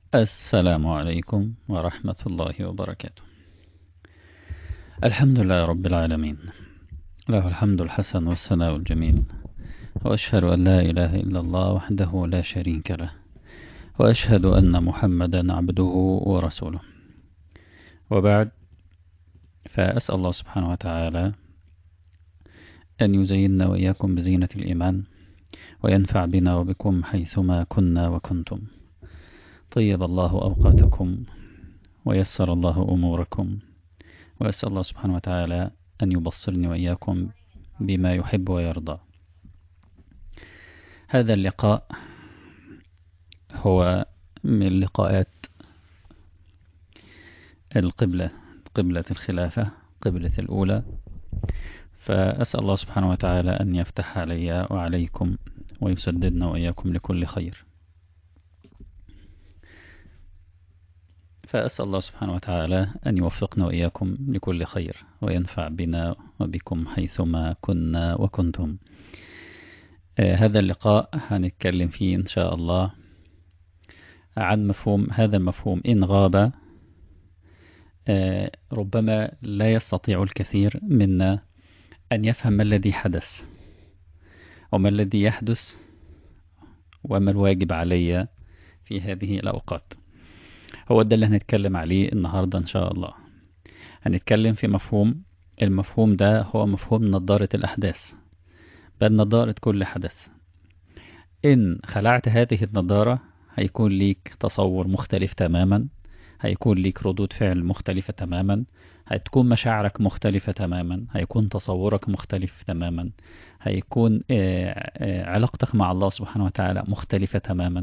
السلام عليكم ورحمة الله وبركاته الحمد لله رب العالمين له الحمد الحسن والثناء الجميل وأشهد أن لا إله إلا الله وحده لا شريك له وأشهد أن محمدا عبده ورسوله وبعد فأسأل الله سبحانه وتعالى أن يزيننا وإياكم بزينة الإيمان وينفع بنا وبكم حيثما كنا وكنتم طيب الله أوقاتكم ويسر الله أموركم وأسأل الله سبحانه وتعالى أن يبصرني وإياكم بما يحب ويرضى هذا اللقاء هو من لقاءات القبلة قبلة الخلافة قبلة الأولى فأسأل الله سبحانه وتعالى أن يفتح علي وعليكم ويسددنا وإياكم لكل خير فأسأل الله سبحانه وتعالى أن يوفقنا وإياكم لكل خير وينفع بنا وبكم حيثما كنا وكنتم آه هذا اللقاء هنتكلم فيه إن شاء الله عن مفهوم هذا المفهوم إن غاب آه ربما لا يستطيع الكثير منا أن يفهم ما الذي حدث وما الذي يحدث وما الواجب علي في هذه الأوقات هو ده اللي هنتكلم عليه النهاردة إن شاء الله هنتكلم في مفهوم المفهوم ده هو مفهوم نظارة الأحداث بل نظارة كل حدث إن خلعت هذه النظارة هيكون ليك تصور مختلف تماما هيكون ليك ردود فعل مختلفة تماما هتكون مشاعرك مختلفة تماما هيكون تصورك مختلف تماما هيكون علاقتك مع الله سبحانه وتعالى مختلفة تماما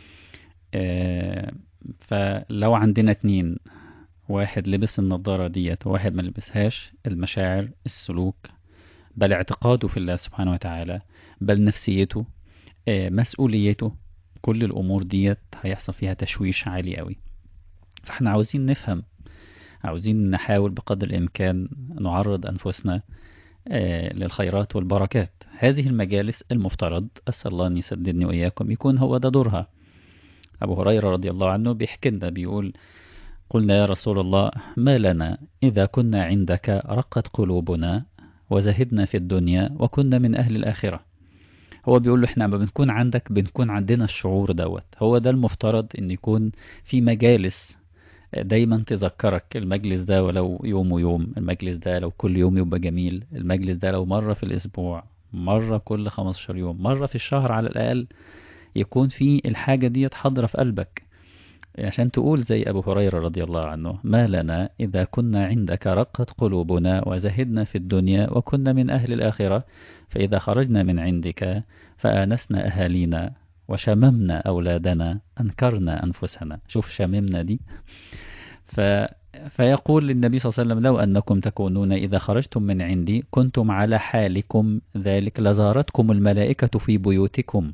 فلو عندنا اتنين واحد لبس النظارة ديت وواحد ما لبسهاش المشاعر السلوك بل اعتقاده في الله سبحانه وتعالى بل نفسيته مسؤوليته كل الأمور ديت هيحصل فيها تشويش عالي قوي فاحنا عاوزين نفهم عاوزين نحاول بقدر الإمكان نعرض أنفسنا للخيرات والبركات هذه المجالس المفترض أسأل الله أن يسددني وإياكم يكون هو ده دورها أبو هريرة رضي الله عنه بيحكي لنا بيقول قلنا يا رسول الله ما لنا إذا كنا عندك رقت قلوبنا وزهدنا في الدنيا وكنا من أهل الآخرة هو بيقول له احنا ما بنكون عندك بنكون عندنا الشعور دوت هو ده المفترض ان يكون في مجالس دايما تذكرك المجلس ده ولو يوم ويوم المجلس ده لو كل يوم يبقى جميل المجلس ده لو مرة في الأسبوع مرة كل 15 يوم مرة في الشهر على الأقل يكون في الحاجة دي حاضرة في قلبك عشان تقول زي أبو هريرة رضي الله عنه ما لنا إذا كنا عندك رقت قلوبنا وزهدنا في الدنيا وكنا من أهل الآخرة فإذا خرجنا من عندك فآنسنا أهالينا وشممنا أولادنا أنكرنا أنفسنا شوف شممنا دي ف... فيقول للنبي صلى الله عليه وسلم لو أنكم تكونون إذا خرجتم من عندي كنتم على حالكم ذلك لزارتكم الملائكة في بيوتكم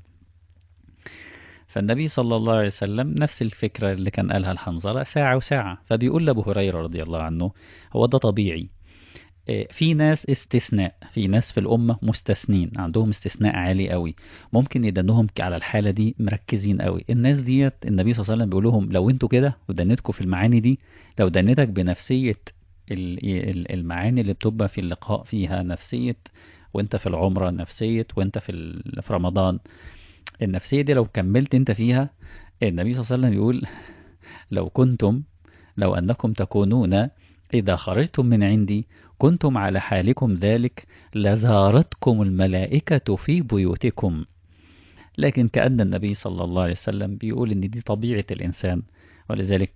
فالنبي صلى الله عليه وسلم نفس الفكرة اللي كان قالها الحنظلة ساعة وساعة فبيقول لأبو هريرة رضي الله عنه هو ده طبيعي في ناس استثناء في ناس في الأمة مستثنين عندهم استثناء عالي قوي ممكن يدنهم على الحالة دي مركزين قوي الناس ديت النبي صلى الله عليه وسلم بيقول لهم لو انتوا كده ودنتكم في المعاني دي لو دنتك بنفسية المعاني اللي بتبقى في اللقاء فيها نفسية وانت في العمرة نفسية وانت في, في رمضان النفسية دي لو كملت انت فيها النبي صلى الله عليه وسلم يقول لو كنتم لو أنكم تكونون إذا خرجتم من عندي كنتم على حالكم ذلك لزارتكم الملائكة في بيوتكم لكن كأن النبي صلى الله عليه وسلم بيقول إن دي طبيعة الإنسان ولذلك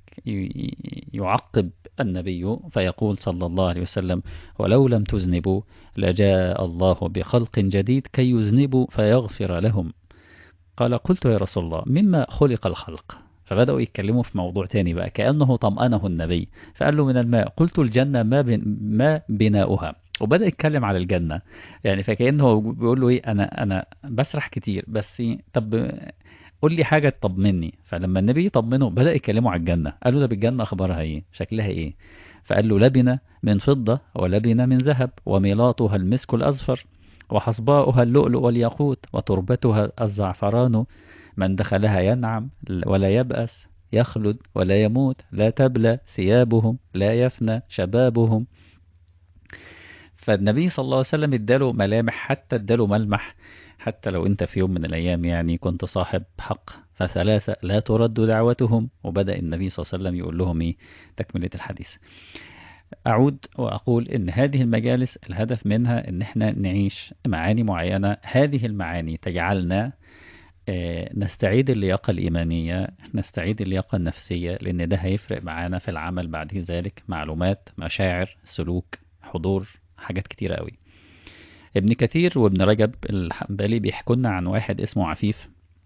يعقب النبي فيقول صلى الله عليه وسلم ولو لم تذنبوا لجاء الله بخلق جديد كي يذنبوا فيغفر لهم قال قلت يا رسول الله مما خلق الخلق فبدأوا يتكلموا في موضوع تاني بقى كأنه طمأنه النبي فقال له من الماء قلت الجنة ما, بن ما بناؤها وبدأ يتكلم على الجنة يعني فكأنه بيقول له ايه انا انا بسرح كتير بس طب قول لي حاجة تطمني فلما النبي يطمنه بدأ يكلموا على الجنة قال له ده بالجنة اخبارها ايه شكلها ايه فقال له لبنة من فضة ولبنة من ذهب وميلاطها المسك الأزفر وحصباؤها اللؤلؤ والياقوت وتربتها الزعفران من دخلها ينعم ولا يبأس يخلد ولا يموت لا تبلى ثيابهم لا يفنى شبابهم فالنبي صلى الله عليه وسلم اداله ملامح حتى اداله ملمح حتى لو انت في يوم من الايام يعني كنت صاحب حق فثلاثة لا ترد دعوتهم وبدأ النبي صلى الله عليه وسلم يقول لهم ايه تكملة الحديث أعود وأقول إن هذه المجالس الهدف منها إن إحنا نعيش معاني معينة هذه المعاني تجعلنا نستعيد اللياقة الإيمانية نستعيد اللياقة النفسية لأن ده هيفرق معانا في العمل بعد ذلك معلومات مشاعر سلوك حضور حاجات كتيرة قوي ابن كثير وابن رجب الحنبلي بيحكوا لنا عن واحد اسمه عفيف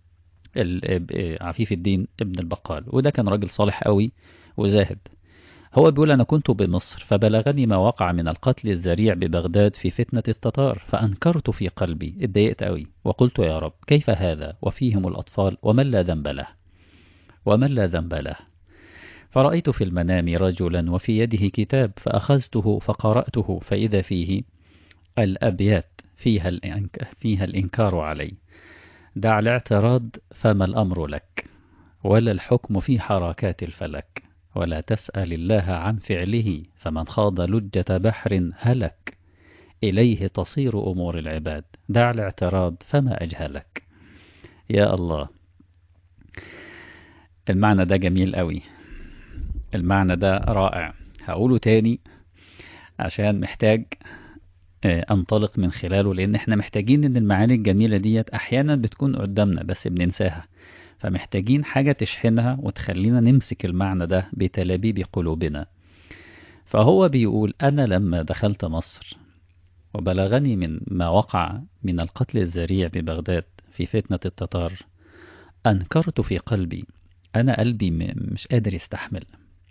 عفيف الدين ابن البقال وده كان راجل صالح قوي وزاهد هو بيقول أنا كنت بمصر فبلغني ما وقع من القتل الذريع ببغداد في فتنة التتار فأنكرت في قلبي اتضايقت قوي وقلت يا رب كيف هذا وفيهم الأطفال ومن لا ذنب له ومن لا ذنب له فرأيت في المنام رجلا وفي يده كتاب فأخذته فقرأته فإذا فيه الأبيات فيها, الإنك فيها الإنكار علي دع الاعتراض فما الأمر لك ولا الحكم في حركات الفلك ولا تسأل الله عن فعله فمن خاض لجة بحر هلك إليه تصير أمور العباد دع الاعتراض فما أجهلك يا الله المعنى ده جميل قوي المعنى ده رائع هقوله تاني عشان محتاج انطلق من خلاله لان احنا محتاجين ان المعاني الجميلة ديت احيانا بتكون قدامنا بس بننساها فمحتاجين حاجة تشحنها وتخلينا نمسك المعنى ده بتلابيب قلوبنا فهو بيقول أنا لما دخلت مصر وبلغني من ما وقع من القتل الذريع ببغداد في فتنة التتار أنكرت في قلبي أنا قلبي مش قادر يستحمل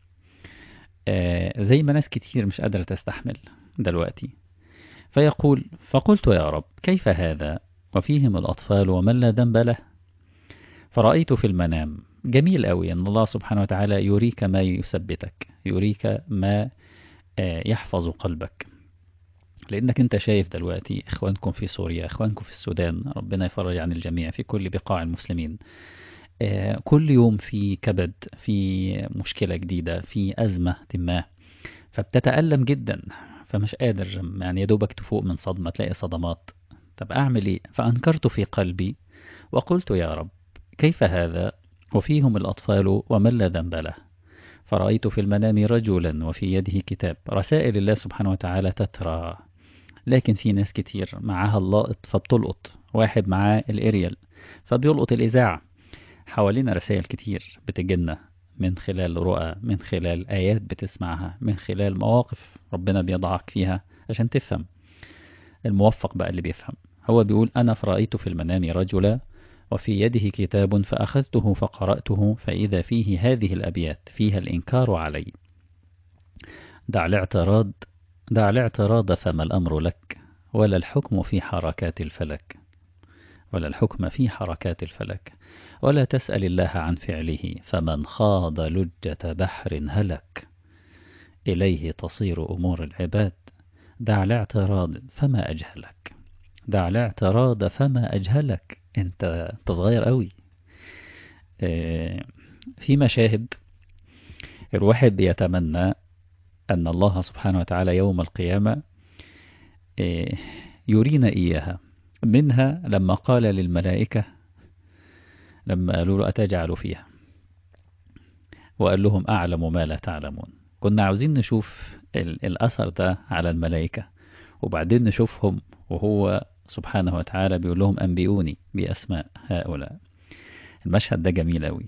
آه زي ما ناس كتير مش قادرة تستحمل دلوقتي فيقول فقلت يا رب كيف هذا وفيهم الأطفال ومن لا ذنب له فرأيت في المنام جميل قوي أن الله سبحانه وتعالى يريك ما يثبتك يريك ما يحفظ قلبك لأنك أنت شايف دلوقتي إخوانكم في سوريا إخوانكم في السودان ربنا يفرج عن الجميع في كل بقاع المسلمين كل يوم في كبد في مشكلة جديدة في أزمة ما فبتتألم جدا فمش قادر يعني يدوبك تفوق من صدمة تلاقي صدمات طب أعمل إيه فأنكرت في قلبي وقلت يا رب كيف هذا وفيهم الأطفال ومن لا ذنب له فرأيت في المنام رجلا وفي يده كتاب رسائل الله سبحانه وتعالى تترى لكن في ناس كتير معاها اللائط فبتلقط واحد معاه الاريال فبيلقط الإذاعة حوالينا رسائل كتير بتجينا من خلال رؤى من خلال آيات بتسمعها من خلال مواقف ربنا بيضعك فيها عشان تفهم الموفق بقى اللي بيفهم هو بيقول أنا فرأيت في المنام رجلا وفي يده كتاب فأخذته فقرأته فإذا فيه هذه الأبيات فيها الإنكار علي دع الاعتراض دع الاعتراض فما الأمر لك ولا الحكم في حركات الفلك ولا الحكم في حركات الفلك ولا تسأل الله عن فعله فمن خاض لجة بحر هلك إليه تصير أمور العباد دع الاعتراض فما أجهلك دع الاعتراض فما أجهلك انت انت صغير قوي اه في مشاهد الواحد بيتمنى أن الله سبحانه وتعالى يوم القيامة اه يرينا إياها منها لما قال للملائكة لما قالوا له أتجعل فيها وقال لهم أعلم ما لا تعلمون كنا عاوزين نشوف الأثر ده على الملائكة وبعدين نشوفهم وهو سبحانه وتعالى بيقول لهم أنبئوني بأسماء هؤلاء المشهد ده جميل أوي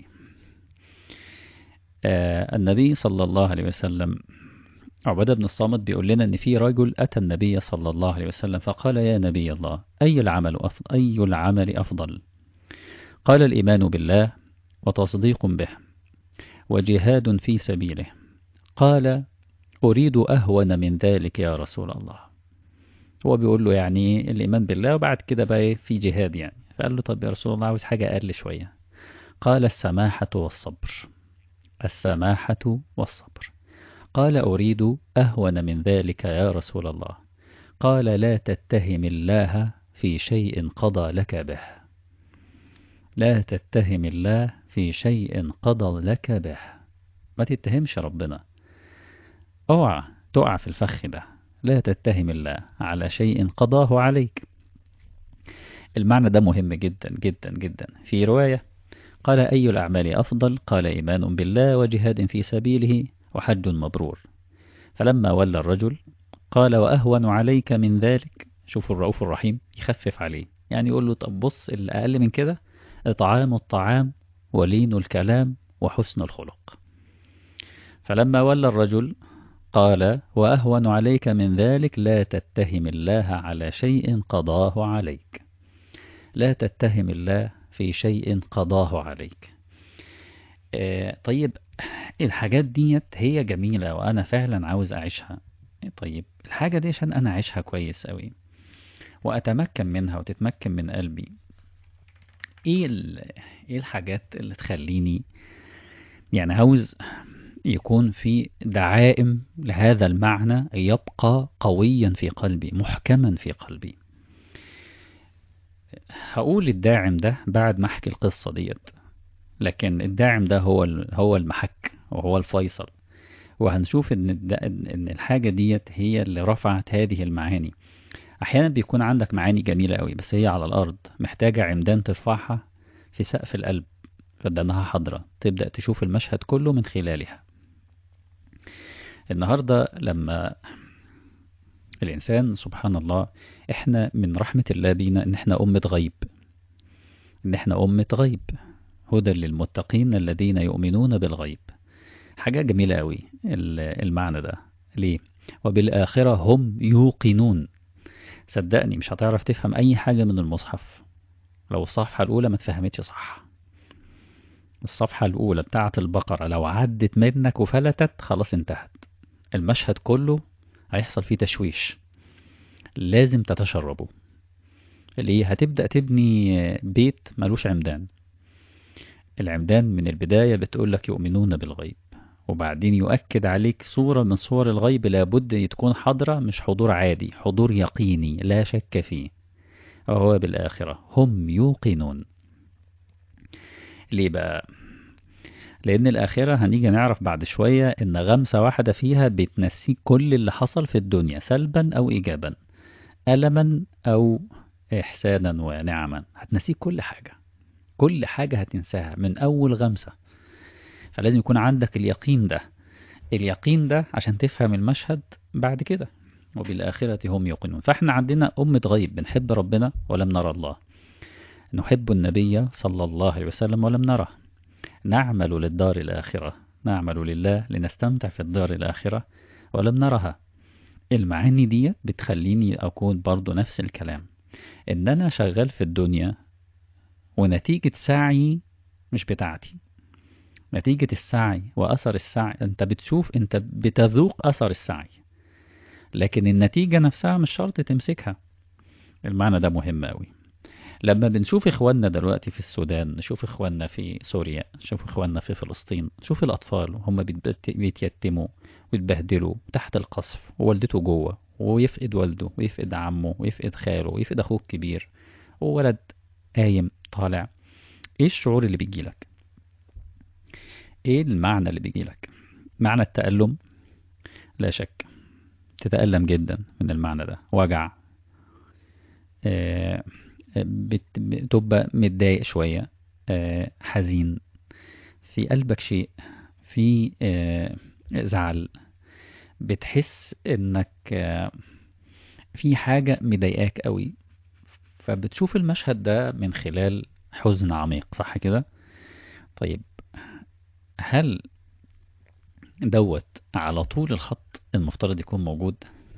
آه النبي صلى الله عليه وسلم عبادة بن الصامت بيقول لنا أن في رجل أتى النبي صلى الله عليه وسلم فقال يا نبي الله أي العمل أفضل, أي العمل أفضل قال الإيمان بالله وتصديق به وجهاد في سبيله قال أريد أهون من ذلك يا رسول الله هو بيقول له يعني الإيمان بالله وبعد كده بقى في جهاد يعني فقال له طب يا رسول الله عاوز حاجة أقل شوية قال السماحة والصبر السماحة والصبر قال أريد أهون من ذلك يا رسول الله قال لا تتهم الله في شيء قضى لك به لا تتهم الله في شيء قضى لك به ما تتهمش ربنا اوعى تقع في الفخ ده لا تتهم الله على شيء قضاه عليك المعنى ده مهم جدا جدا جدا في رواية قال أي الأعمال أفضل قال إيمان بالله وجهاد في سبيله وحج مبرور فلما ولى الرجل قال وأهون عليك من ذلك شوفوا الرؤوف الرحيم يخفف عليه يعني يقول له طب بص الأقل من كده إطعام الطعام ولين الكلام وحسن الخلق فلما ولى الرجل قال وأهون عليك من ذلك لا تتهم الله على شيء قضاه عليك لا تتهم الله في شيء قضاه عليك آه طيب الحاجات ديت هي جميلة وأنا فعلا عاوز أعيشها طيب الحاجة دي عشان أنا أعيشها كويس أوي وأتمكن منها وتتمكن من قلبي إيه, إيه الحاجات اللي تخليني يعني عاوز يكون في دعائم لهذا المعنى يبقى قويا في قلبي محكما في قلبي هقول الداعم ده بعد ما احكي القصة ديت لكن الداعم ده هو هو المحك وهو الفيصل وهنشوف ان ان الحاجة ديت هي اللي رفعت هذه المعاني احيانا بيكون عندك معاني جميلة قوي بس هي على الارض محتاجة عمدان ترفعها في سقف القلب فدانها حضرة تبدأ تشوف المشهد كله من خلالها النهاردة لما الإنسان سبحان الله إحنا من رحمة الله بينا إن إحنا أمة غيب إن إحنا أمة غيب هدى للمتقين الذين يؤمنون بالغيب حاجة جميلة أوي المعنى ده ليه وبالآخرة هم يوقنون صدقني مش هتعرف تفهم أي حاجة من المصحف لو الصفحة الأولى ما تفهمتش صح الصفحة الأولى بتاعة البقرة لو عدت منك وفلتت خلاص انتهت المشهد كله هيحصل فيه تشويش لازم تتشربه اللي هتبدأ تبني بيت ملوش عمدان العمدان من البداية بتقولك يؤمنون بالغيب وبعدين يؤكد عليك صورة من صور الغيب لابد تكون حاضرة مش حضور عادي حضور يقيني لا شك فيه وهو بالآخرة هم يوقنون ليه بقى لأن الآخرة هنيجي نعرف بعد شوية إن غمسة واحدة فيها بتنسيك كل اللي حصل في الدنيا سلبا أو إيجابا ألما أو إحسانا ونعما هتنسيك كل حاجة كل حاجة هتنساها من أول غمسة فلازم يكون عندك اليقين ده اليقين ده عشان تفهم المشهد بعد كده وبالآخرة هم يوقنون فاحنا عندنا أمة غيب بنحب ربنا ولم نرى الله نحب النبي صلى الله عليه وسلم ولم نره نعمل للدار الآخرة نعمل لله لنستمتع في الدار الآخرة ولم نرها المعاني دي بتخليني أكون برضو نفس الكلام إن أنا شغال في الدنيا ونتيجة سعي مش بتاعتي نتيجة السعي وأثر السعي أنت بتشوف أنت بتذوق أثر السعي لكن النتيجة نفسها مش شرط تمسكها المعنى ده مهم أوي لما بنشوف إخواننا دلوقتي في السودان نشوف إخواننا في سوريا نشوف إخواننا في فلسطين نشوف الأطفال وهم بيتيتموا ويتبهدلوا تحت القصف ووالدته جوه ويفقد والده ويفقد عمه ويفقد خاله ويفقد أخوه الكبير وولد قايم طالع إيه الشعور اللي بيجيلك إيه المعنى اللي بيجيلك معنى التألم لا شك تتألم جدا من المعنى ده وجع آه بتبقى متضايق شوية حزين في قلبك شيء في زعل بتحس انك في حاجة مضايقاك قوي فبتشوف المشهد ده من خلال حزن عميق صح كده طيب هل دوت على طول الخط المفترض يكون موجود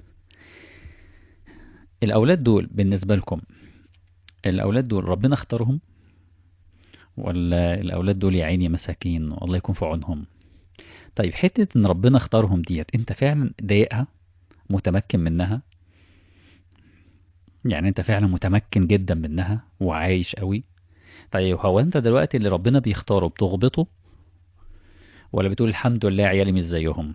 الأولاد دول بالنسبة لكم الأولاد دول ربنا اختارهم ولا الأولاد دول يا عيني مساكين والله يكون في عونهم طيب حتة ان ربنا اختارهم ديت انت فعلا ضايقها متمكن منها يعني انت فعلا متمكن جدا منها وعايش قوي طيب هو انت دلوقتي اللي ربنا بيختاره بتغبطه ولا بتقول الحمد لله عيالي مش زيهم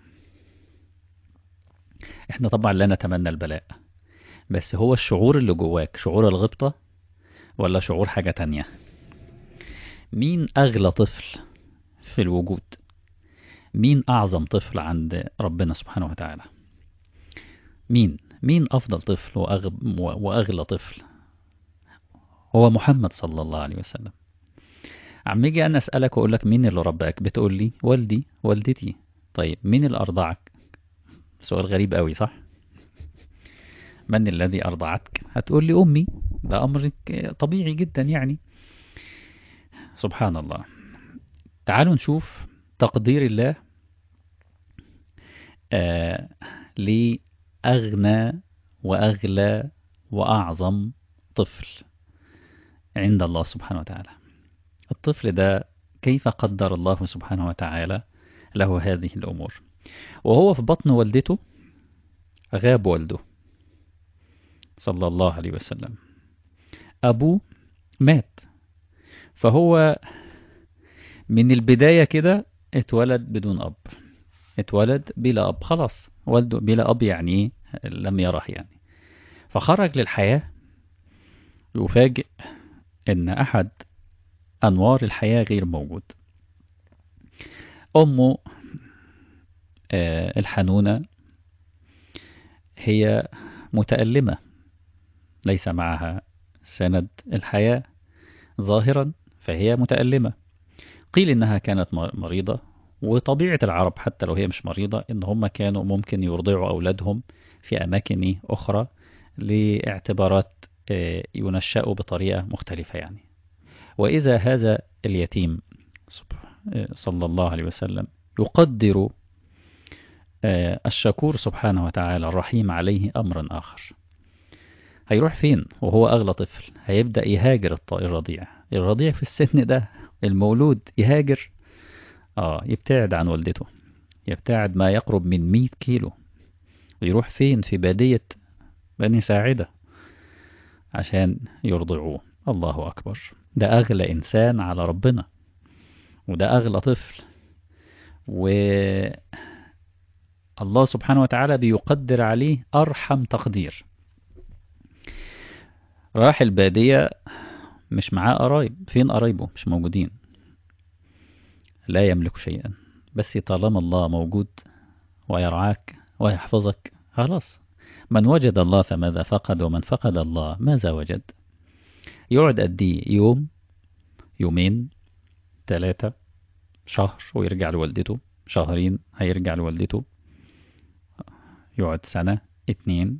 احنا طبعا لا نتمنى البلاء بس هو الشعور اللي جواك شعور الغبطة ولا شعور حاجة تانية مين أغلى طفل في الوجود مين أعظم طفل عند ربنا سبحانه وتعالى مين مين أفضل طفل وأغ... وأغلى طفل هو محمد صلى الله عليه وسلم عم يجي أنا أسألك وأقول لك مين اللي رباك بتقول لي والدي والدتي طيب مين اللي أرضعك سؤال غريب قوي صح من الذي أرضعتك هتقول لي أمي ده أمر طبيعي جدا يعني سبحان الله تعالوا نشوف تقدير الله آه لأغنى وأغلى وأعظم طفل عند الله سبحانه وتعالى الطفل ده كيف قدر الله سبحانه وتعالى له هذه الأمور وهو في بطن والدته غاب والده صلى الله عليه وسلم أبوه مات فهو من البداية كده اتولد بدون أب اتولد بلا أب خلاص والده بلا أب يعني لم يره يعني فخرج للحياة يفاجئ ان أحد أنوار الحياة غير موجود أمه الحنونة هي متألمة ليس معها سند الحياة ظاهرا فهي متألمة قيل إنها كانت مريضة وطبيعة العرب حتى لو هي مش مريضة إن هم كانوا ممكن يرضعوا أولادهم في أماكن أخرى لاعتبارات ينشأوا بطريقة مختلفة يعني وإذا هذا اليتيم صلى الله عليه وسلم يقدر الشكور سبحانه وتعالى الرحيم عليه أمرا آخر هيروح فين وهو أغلى طفل هيبدأ يهاجر الرضيع الرضيع في السن ده المولود يهاجر آه يبتعد عن والدته يبتعد ما يقرب من 100 كيلو ويروح فين في بادية بني ساعدة عشان يرضعوه الله أكبر ده أغلى إنسان على ربنا وده أغلى طفل و الله سبحانه وتعالى بيقدر عليه أرحم تقدير راح البادية مش معاه قرايب فين قرايبه مش موجودين لا يملك شيئا بس طالما الله موجود ويرعاك ويحفظك خلاص من وجد الله فماذا فقد ومن فقد الله ماذا وجد يقعد قد ايه يوم يومين ثلاثة شهر ويرجع لوالدته شهرين هيرجع لوالدته يقعد سنة اتنين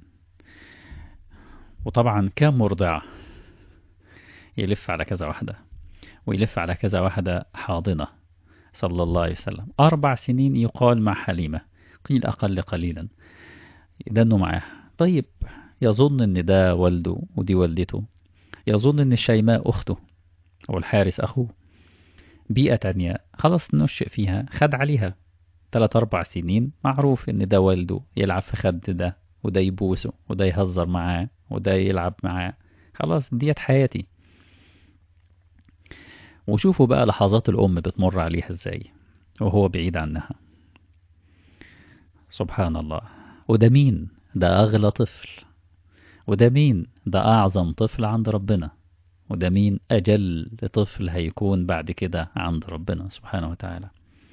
وطبعا كام مرضعة يلف على كذا واحدة ويلف على كذا واحدة حاضنة صلى الله عليه وسلم أربع سنين يقال مع حليمة قيل أقل قليلا يدنوا معاه طيب يظن ان ده والده ودي والدته يظن ان الشيماء اخته او الحارس اخوه بيئة تانية خلاص نشئ فيها خد عليها تلات اربع سنين معروف ان ده والده يلعب في خد ده وده يبوسه وده يهزر معاه وده يلعب معاه خلاص ديت حياتي وشوفوا بقى لحظات الأم بتمر عليها ازاي وهو بعيد عنها سبحان الله وده مين ده أغلى طفل وده مين ده أعظم طفل عند ربنا وده مين أجل طفل هيكون بعد كده عند ربنا سبحانه وتعالى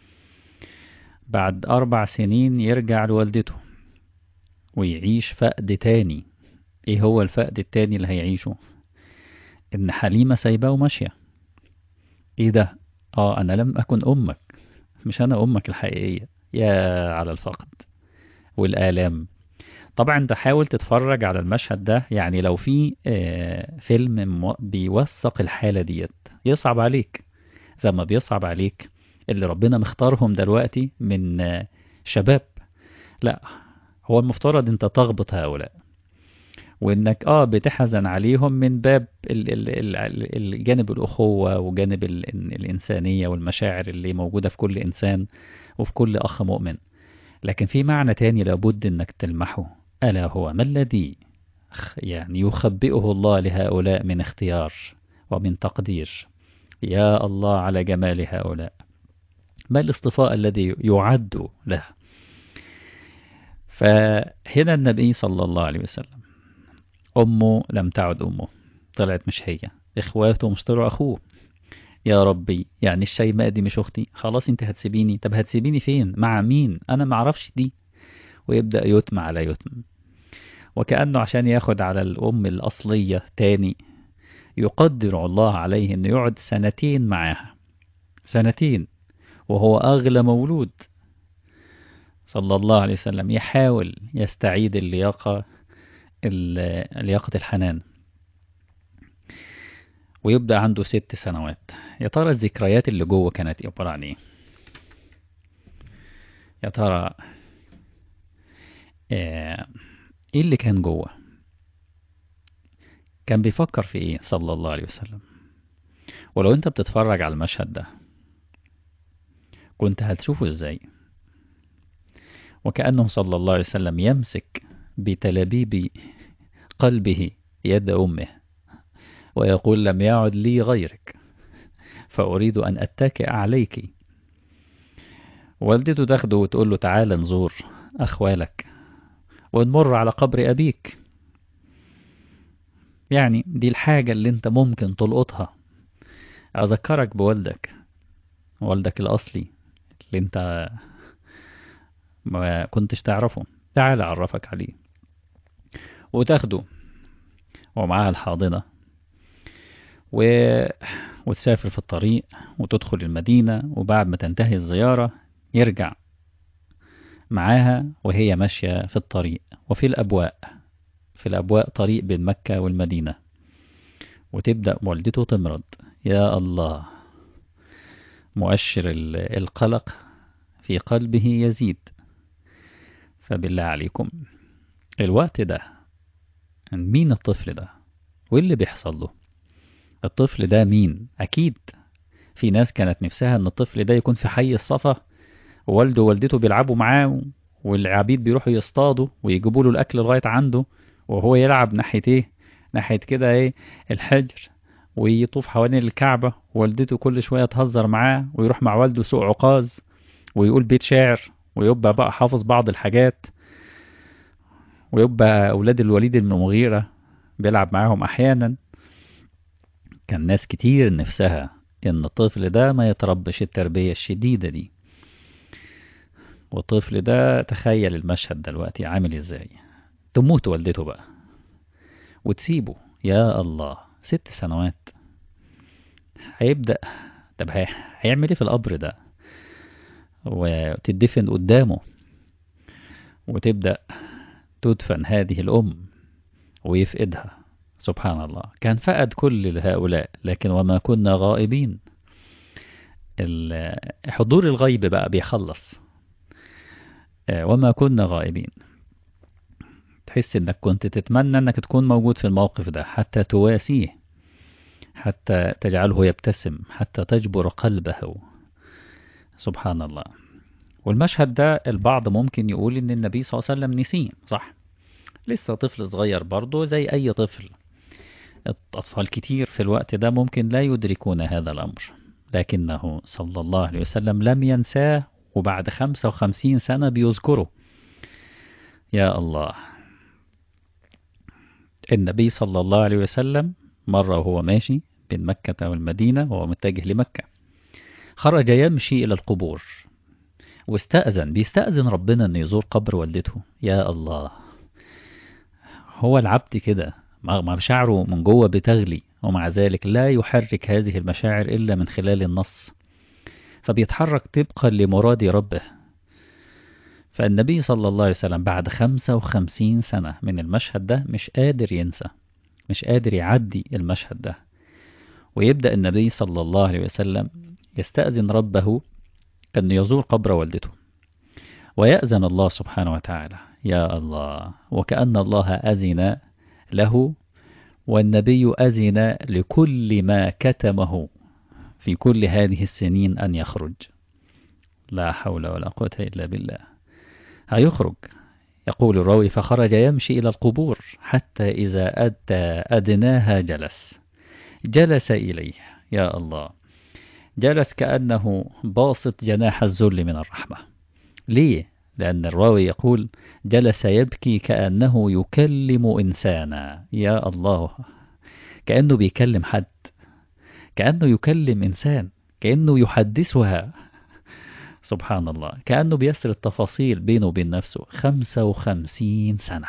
بعد أربع سنين يرجع لوالدته ويعيش فقد تاني ايه هو الفقد التاني اللي هيعيشه ان حليمة سايباه وماشية ايه ده اه انا لم اكن امك مش انا امك الحقيقية يا على الفقد والآلام طبعا انت حاول تتفرج على المشهد ده يعني لو في فيلم بيوثق الحالة ديت يصعب عليك زي ما بيصعب عليك اللي ربنا مختارهم دلوقتي من شباب لا هو المفترض انت تغبط هؤلاء وانك اه بتحزن عليهم من باب الجانب الاخوة وجانب الانسانية والمشاعر اللي موجودة في كل انسان وفي كل اخ مؤمن لكن في معنى تاني لابد انك تلمحه ألا هو ما الذي يعني يخبئه الله لهؤلاء من اختيار ومن تقدير يا الله على جمال هؤلاء ما الاصطفاء الذي يعد له فهنا النبي صلى الله عليه وسلم أمه لم تعد أمه طلعت مش هي إخواته مش طلعوا أخوه يا ربي يعني الشيماء دي مش أختي خلاص انت هتسيبيني طب هتسيبيني فين مع مين أنا معرفش دي ويبدأ يتم على يتم وكأنه عشان ياخد على الأم الأصلية تاني يقدر الله عليه أنه يقعد سنتين معاها سنتين وهو أغلى مولود صلى الله عليه وسلم يحاول يستعيد اللياقة لياقة الحنان ويبدأ عنده ست سنوات يا ترى الذكريات اللي جوه كانت عبارة عن ايه يا ترى ايه اللي كان جوه كان بيفكر في ايه صلى الله عليه وسلم ولو انت بتتفرج على المشهد ده كنت هتشوفه ازاي وكأنه صلى الله عليه وسلم يمسك بتلابيب قلبه يد أمه ويقول لم يعد لي غيرك فأريد أن أتكئ عليك والدته تاخده وتقول له تعال نزور أخوالك ونمر على قبر أبيك يعني دي الحاجة اللي انت ممكن تلقطها أذكرك بوالدك والدك الأصلي اللي انت ما كنتش تعرفه تعال أعرفك عليه وتاخده ومعاها الحاضنة و... وتسافر في الطريق وتدخل المدينة وبعد ما تنتهي الزيارة يرجع معاها وهي ماشية في الطريق وفي الأبواء في الأبواء طريق بين مكة والمدينة وتبدأ والدته تمرض يا الله مؤشر القلق في قلبه يزيد فبالله عليكم الوقت ده مين الطفل ده وايه اللي بيحصل له الطفل ده مين اكيد في ناس كانت نفسها ان الطفل ده يكون في حي الصفا ووالده ووالدته بيلعبوا معاه والعبيد بيروحوا يصطادوا ويجيبوا له الاكل لغايه عنده وهو يلعب ناحيه ايه ناحيه كده ايه الحجر ويطوف حوالين الكعبه والدته كل شويه تهزر معاه ويروح مع والده سوق عكاظ ويقول بيت شعر ويبقى بقى حافظ بعض الحاجات ويبقى أولاد الوليد بن المغيرة بيلعب معاهم أحيانا كان ناس كتير نفسها إن الطفل ده ما يتربش التربية الشديدة دي والطفل ده تخيل المشهد دلوقتي عامل ازاي تموت والدته بقى وتسيبه يا الله ست سنوات هيبدأ طب هيعمل ايه في القبر ده وتدفن قدامه وتبدأ تدفن هذه الأم ويفقدها سبحان الله كان فقد كل هؤلاء لكن وما كنا غائبين حضور الغيب بقى بيخلص وما كنا غائبين تحس انك كنت تتمنى انك تكون موجود في الموقف ده حتى تواسيه حتى تجعله يبتسم حتى تجبر قلبه سبحان الله والمشهد ده البعض ممكن يقول ان النبي صلى الله عليه وسلم نسيه صح لسه طفل صغير برضه زي اي طفل اطفال كتير في الوقت ده ممكن لا يدركون هذا الامر لكنه صلى الله عليه وسلم لم ينساه وبعد خمسة وخمسين سنة بيذكره يا الله النبي صلى الله عليه وسلم مرة وهو ماشي بين مكة والمدينة وهو متجه لمكة خرج يمشي إلى القبور واستأذن بيستأذن ربنا أن يزور قبر والدته يا الله هو العبد كده مشاعره من جوه بتغلي ومع ذلك لا يحرك هذه المشاعر إلا من خلال النص فبيتحرك طبقا لمراد ربه فالنبي صلى الله عليه وسلم بعد خمسة وخمسين سنة من المشهد ده مش قادر ينسى مش قادر يعدي المشهد ده ويبدأ النبي صلى الله عليه وسلم يستأذن ربه أن يزور قبر والدته ويأذن الله سبحانه وتعالى يا الله وكأن الله أذن له والنبي أذن لكل ما كتمه في كل هذه السنين أن يخرج لا حول ولا قوة إلا بالله هيخرج يقول الراوي فخرج يمشي إلى القبور حتى إذا أتى أدناها جلس جلس إليه يا الله جلس كأنه باسط جناح الذل من الرحمة ليه؟ لأن الراوي يقول جلس يبكي كأنه يكلم إنسانا يا الله كأنه بيكلم حد كأنه يكلم إنسان كأنه يحدثها سبحان الله كأنه بيسر التفاصيل بينه وبين نفسه خمسة وخمسين سنة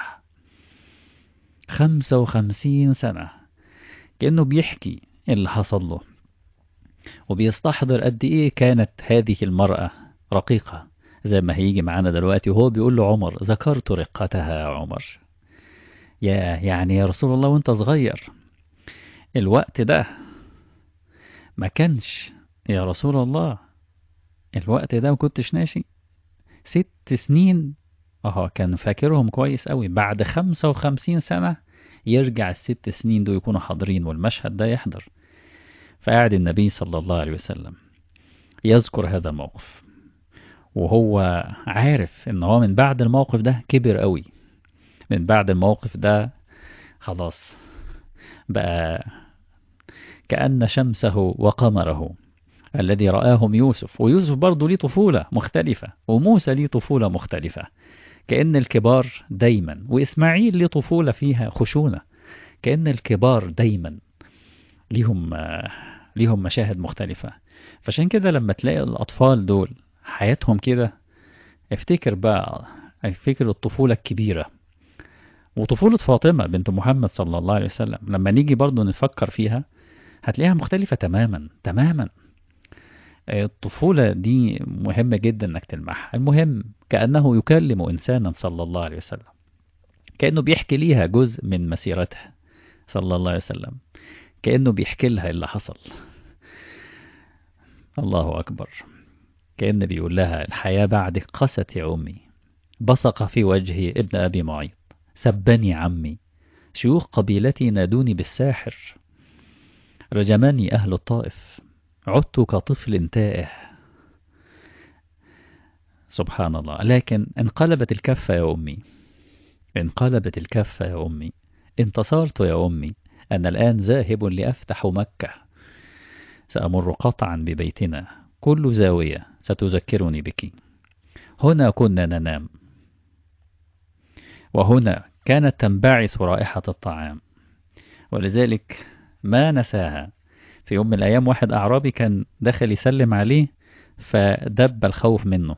خمسة وخمسين سنة كأنه بيحكي اللي حصل له وبيستحضر قد إيه كانت هذه المرأة رقيقة زي ما هيجي معانا دلوقتي وهو بيقول له عمر ذكرت رقتها يا عمر يا يعني يا رسول الله وانت صغير الوقت ده ما كانش يا رسول الله الوقت ده ما كنتش ناشي ست سنين اه كان فاكرهم كويس قوي بعد خمسة وخمسين سنة يرجع الست سنين دول يكونوا حاضرين والمشهد ده يحضر فقعد النبي صلى الله عليه وسلم يذكر هذا الموقف وهو عارف ان هو من بعد الموقف ده كبر قوي من بعد الموقف ده خلاص بقى كأن شمسه وقمره الذي رآهم يوسف ويوسف برضه ليه طفولة مختلفة وموسى ليه طفولة مختلفة كأن الكبار دايما وإسماعيل ليه طفولة فيها خشونة كأن الكبار دايما ليهم ليهم مشاهد مختلفة فعشان كده لما تلاقي الأطفال دول حياتهم كده افتكر بقى افتكر الطفولة الكبيرة وطفولة فاطمة بنت محمد صلى الله عليه وسلم لما نيجي برضو نفكر فيها هتلاقيها مختلفة تماما تماما الطفولة دي مهمة جدا انك تلمحها المهم كأنه يكلم إنسانا صلى الله عليه وسلم كأنه بيحكي ليها جزء من مسيرتها صلى الله عليه وسلم كأنه بيحكي لها اللي حصل الله أكبر كأنه بيقول لها الحياة بعدك قست يا أمي بصق في وجهي ابن أبي معيط سبني عمي شيوخ قبيلتي نادوني بالساحر رجمني أهل الطائف عدت كطفل تائه سبحان الله لكن انقلبت الكفة يا أمي انقلبت الكفة يا أمي انتصرت يا أمي أنا الآن ذاهب لأفتح مكة سأمر قطعا ببيتنا كل زاوية ستذكرني بك هنا كنا ننام وهنا كانت تنبعث رائحة الطعام ولذلك ما نساها في يوم من الأيام واحد أعرابي كان دخل يسلم عليه فدب الخوف منه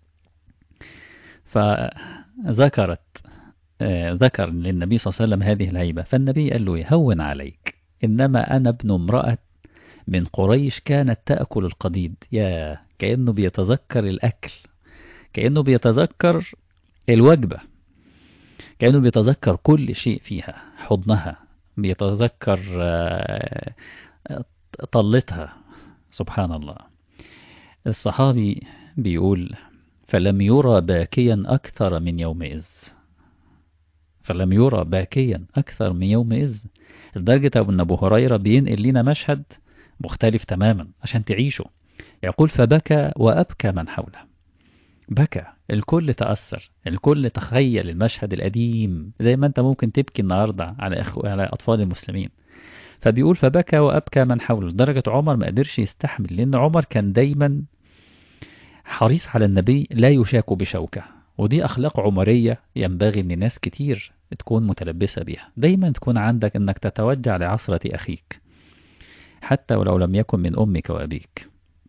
فذكرت ذكر للنبي صلى الله عليه وسلم هذه الهيبة فالنبي قال له هون عليك إنما أنا ابن امرأة من قريش كانت تأكل القديد يا كأنه بيتذكر الأكل كأنه بيتذكر الوجبة كأنه بيتذكر كل شيء فيها حضنها بيتذكر طلتها سبحان الله الصحابي بيقول فلم يرى باكيا أكثر من يومئذ فلم يرى باكيا أكثر من يومئذ لدرجة أن أبو هريرة بينقل لنا مشهد مختلف تماما عشان تعيشه يقول فبكى وأبكى من حوله بكى الكل تأثر الكل تخيل المشهد القديم زي ما أنت ممكن تبكي النهاردة على, أخو... على أطفال المسلمين فبيقول فبكى وأبكى من حوله لدرجة عمر ما قدرش يستحمل لأن عمر كان دايما حريص على النبي لا يشاك بشوكة ودي أخلاق عمرية ينبغي أن ناس كتير تكون متلبسة بيها دايما تكون عندك أنك تتوجع لعصرة أخيك حتى ولو لم يكن من أمك وأبيك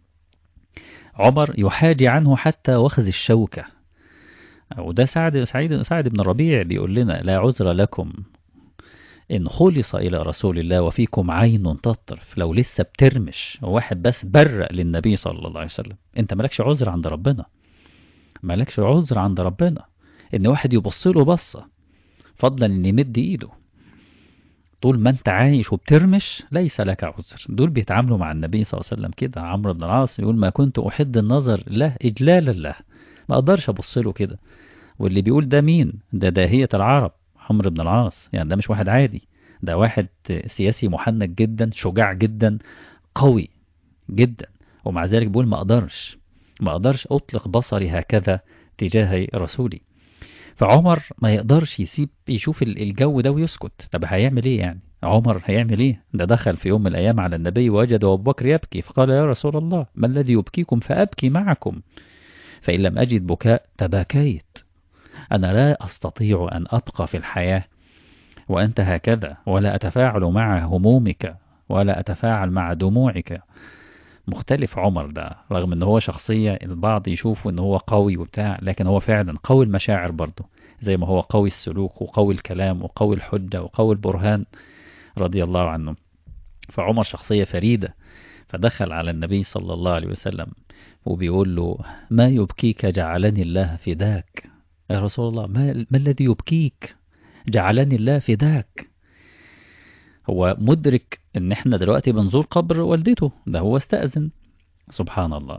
عمر يحاجي عنه حتى وخز الشوكة وده سعد سعيد سعد بن الربيع بيقول لنا لا عذر لكم إن خلص إلى رسول الله وفيكم عين تطرف لو لسه بترمش واحد بس برق للنبي صلى الله عليه وسلم أنت مالكش عذر عند ربنا مالكش عذر عند ربنا إن واحد يبص له بصة فضلا إن يمد إيده طول ما أنت عايش وبترمش ليس لك عذر دول بيتعاملوا مع النبي صلى الله عليه وسلم كده عمرو بن العاص يقول ما كنت أحد النظر له إجلالا له ما أقدرش أبص له كده واللي بيقول ده مين ده داهية العرب عمرو بن العاص يعني ده مش واحد عادي ده واحد سياسي محنك جدا شجاع جدا قوي جدا ومع ذلك بيقول ما اقدرش ما اقدرش اطلق بصري هكذا تجاه رسولي فعمر ما يقدرش يسيب يشوف الجو ده ويسكت طب هيعمل ايه يعني عمر هيعمل ايه ده دخل في يوم من الايام على النبي ووجد ابو بكر يبكي فقال يا رسول الله ما الذي يبكيكم فابكي معكم فان لم اجد بكاء تباكيت أنا لا أستطيع أن أبقى في الحياة وأنت هكذا ولا أتفاعل مع همومك ولا أتفاعل مع دموعك مختلف عمر ده رغم ان هو شخصية البعض يشوفه ان هو قوي وبتاع لكن هو فعلا قوي المشاعر برضه زي ما هو قوي السلوك وقوي الكلام وقوي الحجة وقوي البرهان رضي الله عنه فعمر شخصية فريدة فدخل على النبي صلى الله عليه وسلم وبيقول له ما يبكيك جعلني الله فداك يا رسول الله ما, ما الذي يبكيك جعلني الله فداك هو مدرك ان احنا دلوقتي بنزور قبر والدته ده هو استأذن سبحان الله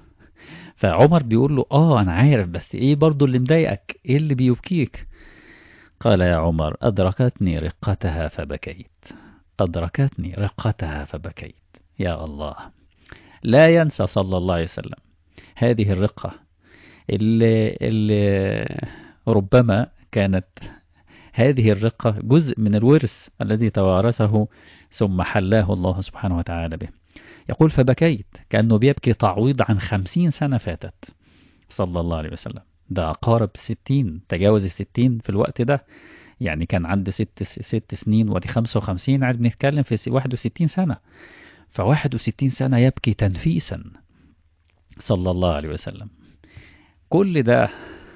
فعمر بيقول له اه انا عارف بس ايه برضو اللي مضايقك ايه اللي بيبكيك قال يا عمر ادركتني رقتها فبكيت ادركتني رقتها فبكيت يا الله لا ينسى صلى الله عليه وسلم هذه الرقة اللي, اللي ربما كانت هذه الرقة جزء من الورث الذي توارثه ثم حلاه الله سبحانه وتعالى به يقول فبكيت كأنه بيبكي تعويض عن خمسين سنة فاتت صلى الله عليه وسلم ده قارب ستين تجاوز الستين في الوقت ده يعني كان عنده ست, ست سنين ودي خمسة وخمسين عاد بنتكلم في واحد وستين سنة فواحد وستين سنة يبكي تنفيسا صلى الله عليه وسلم كل ده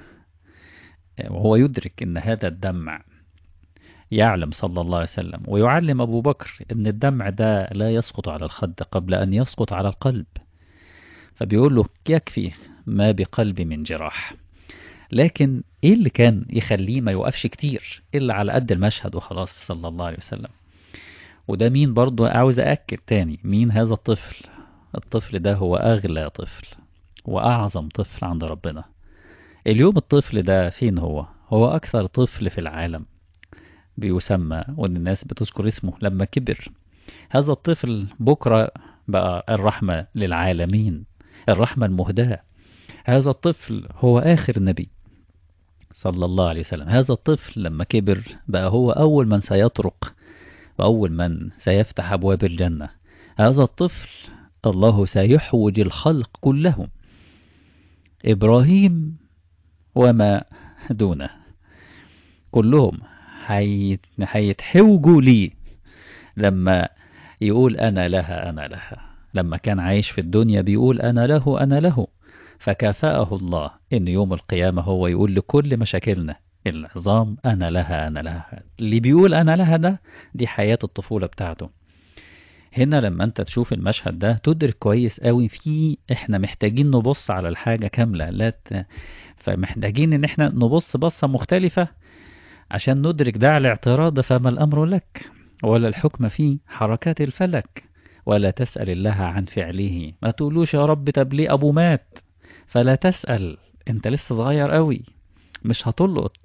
وهو يدرك ان هذا الدمع يعلم صلى الله عليه وسلم ويعلم أبو بكر أن الدمع ده لا يسقط على الخد قبل أن يسقط على القلب فبيقول له يكفي ما بقلب من جراح لكن إيه اللي كان يخليه ما يوقفش كتير إلا على قد المشهد وخلاص صلى الله عليه وسلم وده مين برضو عاوز أأكد تاني مين هذا الطفل الطفل ده هو أغلى طفل وأعظم طفل عند ربنا اليوم الطفل ده فين هو هو أكثر طفل في العالم بيسمى وان الناس بتذكر اسمه لما كبر هذا الطفل بكرة بقى الرحمة للعالمين الرحمة المهداة هذا الطفل هو آخر نبي صلى الله عليه وسلم هذا الطفل لما كبر بقى هو أول من سيطرق وأول من سيفتح أبواب الجنة هذا الطفل الله سيحوج الخلق كلهم إبراهيم وما دونه كلهم هيتحوجوا لي لما يقول أنا لها أنا لها لما كان عايش في الدنيا بيقول أنا له أنا له فكافأه الله إن يوم القيامة هو يقول لكل مشاكلنا العظام أنا لها أنا لها اللي بيقول أنا لها ده دي حياة الطفولة بتاعته هنا لما انت تشوف المشهد ده تدرك كويس قوي في احنا محتاجين نبص على الحاجة كاملة لا ت... فمحتاجين ان احنا نبص بصة مختلفة عشان ندرك دع الاعتراض فما الأمر لك ولا الحكم في حركات الفلك ولا تسأل الله عن فعله ما تقولوش يا رب طب ليه أبو مات فلا تسأل انت لسه صغير قوي مش هتلقط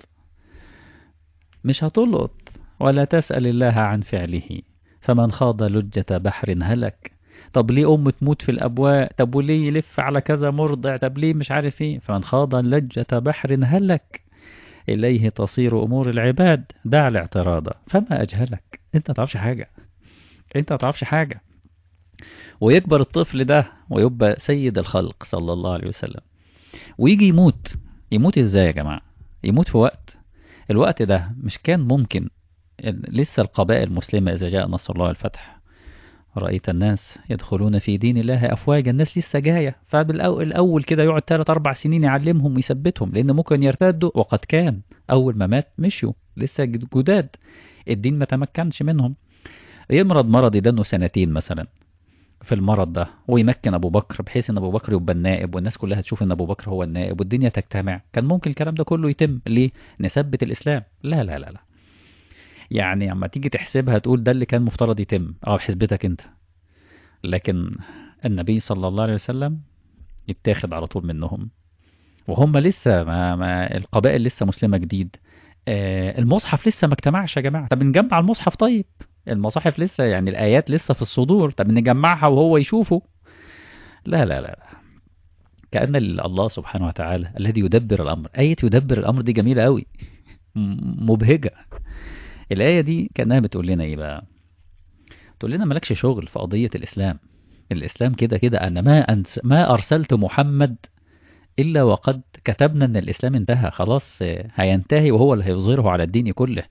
مش هتلقط ولا تسأل الله عن فعله فمن خاض لجة بحر هلك طب ليه أم تموت في الأبواء طب وليه يلف على كذا مرضع طب ليه مش عارف ايه فمن خاض لجة بحر هلك إليه تصير أمور العباد دع الاعتراض فما أجهلك أنت تعرفش حاجة أنت تعرفش حاجة ويكبر الطفل ده ويبقى سيد الخلق صلى الله عليه وسلم ويجي يموت يموت ازاي يا جماعة يموت في وقت الوقت ده مش كان ممكن لسه القبائل المسلمة إذا جاء نصر الله الفتح رأيت الناس يدخلون في دين الله أفواجا الناس لسه جاية فبالأول كده يقعد 3 أربع سنين يعلمهم ويثبتهم لأن ممكن يرتدوا وقد كان أول ما مات مشيوا لسه جداد الدين ما تمكنش منهم يمرض مرض يدنه سنتين مثلا في المرض ده ويمكن أبو بكر بحيث أن أبو بكر يبقى النائب والناس كلها تشوف أن أبو بكر هو النائب والدنيا تجتمع كان ممكن الكلام ده كله يتم ليه نثبت الإسلام لا لا لا لا يعني اما تيجي تحسبها تقول ده اللي كان مفترض يتم اه بحسبتك انت لكن النبي صلى الله عليه وسلم يتاخد على طول منهم وهم لسه ما, ما القبائل لسه مسلمة جديد آه المصحف لسه ما اجتمعش يا جماعة طب نجمع المصحف طيب المصاحف لسه يعني الآيات لسه في الصدور طب نجمعها وهو يشوفه لا لا لا, لا. كأن الله سبحانه وتعالى الذي يدبر الأمر آية يدبر الأمر دي جميلة قوي مبهجة الآية دي كأنها بتقول لنا إيه بقى تقول لنا مالكش شغل في قضية الإسلام الإسلام كده كده أنا ما, أنس ما أرسلت محمد إلا وقد كتبنا أن الإسلام انتهى خلاص هينتهي وهو اللي هيظهره على الدين كله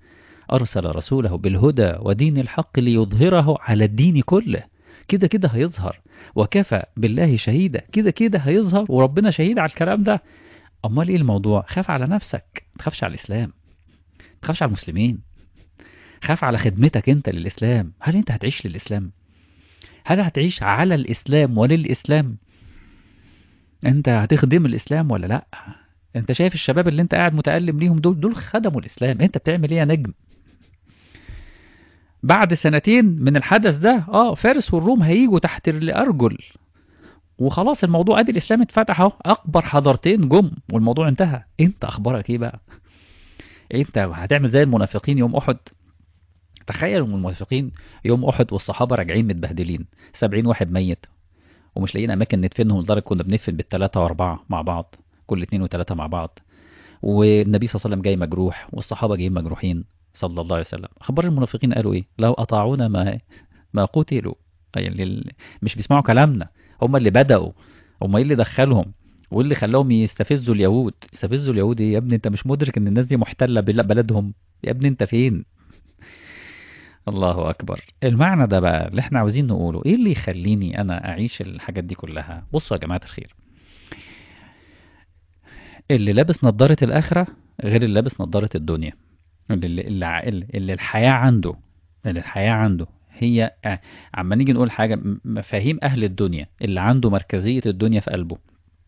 أرسل رسوله بالهدى ودين الحق ليظهره على الدين كله كده كده هيظهر وكفى بالله شهيدا كده كده هيظهر وربنا شهيد على الكلام ده أمال إيه الموضوع خاف على نفسك تخافش على الإسلام تخافش على المسلمين خاف على خدمتك أنت للإسلام هل أنت هتعيش للإسلام هل هتعيش على الإسلام وللإسلام أنت هتخدم الإسلام ولا لأ أنت شايف الشباب اللي أنت قاعد متألم ليهم دول دول خدموا الإسلام أنت بتعمل إيه يا نجم بعد سنتين من الحدث ده اه فارس والروم هيجوا تحت الأرجل وخلاص الموضوع ادي الاسلام اتفتح اهو اكبر حضارتين جم والموضوع انتهى انت اخبارك ايه بقى انت هتعمل زي المنافقين يوم احد تخيل المنافقين يوم احد والصحابه راجعين متبهدلين 70 واحد ميت ومش لاقيين اماكن ندفنهم لدرجه كنا بندفن بالثلاثه واربعه مع بعض كل اثنين وثلاثه مع بعض والنبي صلى الله عليه وسلم جاي مجروح والصحابه جايين مجروحين صلى الله عليه وسلم اخبار المنافقين قالوا ايه لو اطاعونا ما ما قتلوا يعني مش بيسمعوا كلامنا هم اللي بدأوا هم ايه اللي دخلهم وايه اللي خلاهم يستفزوا اليهود يستفزوا اليهود ايه يا ابني انت مش مدرك ان الناس دي محتلة بلدهم يا ابني انت فين الله اكبر المعنى ده بقى اللي احنا عاوزين نقوله ايه اللي يخليني انا اعيش الحاجات دي كلها بصوا يا جماعة الخير اللي لابس نظارة الاخرة غير اللي لابس نظارة الدنيا اللي, اللي, اللي الحياة عنده اللي الحياة عنده هي عما نيجي نقول حاجة مفاهيم أهل الدنيا اللي عنده مركزية الدنيا في قلبه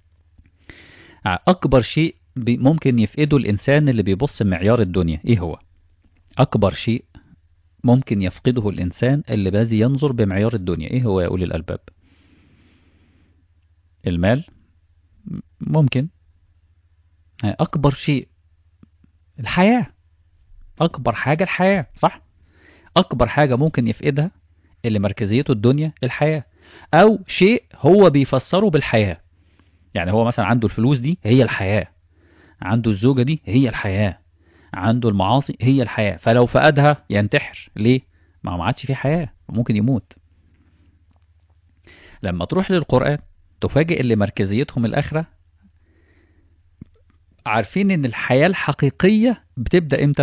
أكبر شيء ممكن يفقده الإنسان اللي بيبص معيار الدنيا إيه هو أكبر شيء ممكن يفقده الإنسان اللي بازي ينظر بمعيار الدنيا إيه هو يا أولي الألباب المال ممكن أكبر شيء الحياة أكبر حاجة الحياة صح أكبر حاجة ممكن يفقدها اللي مركزيته الدنيا الحياة أو شيء هو بيفسره بالحياة يعني هو مثلا عنده الفلوس دي هي الحياة عنده الزوجة دي هي الحياة عنده المعاصي هي الحياة فلو فقدها ينتحر ليه؟ ما ما عادش في حياة ممكن يموت لما تروح للقرآن تفاجئ اللي مركزيتهم الآخرة عارفين ان الحياة الحقيقية بتبدأ امتى؟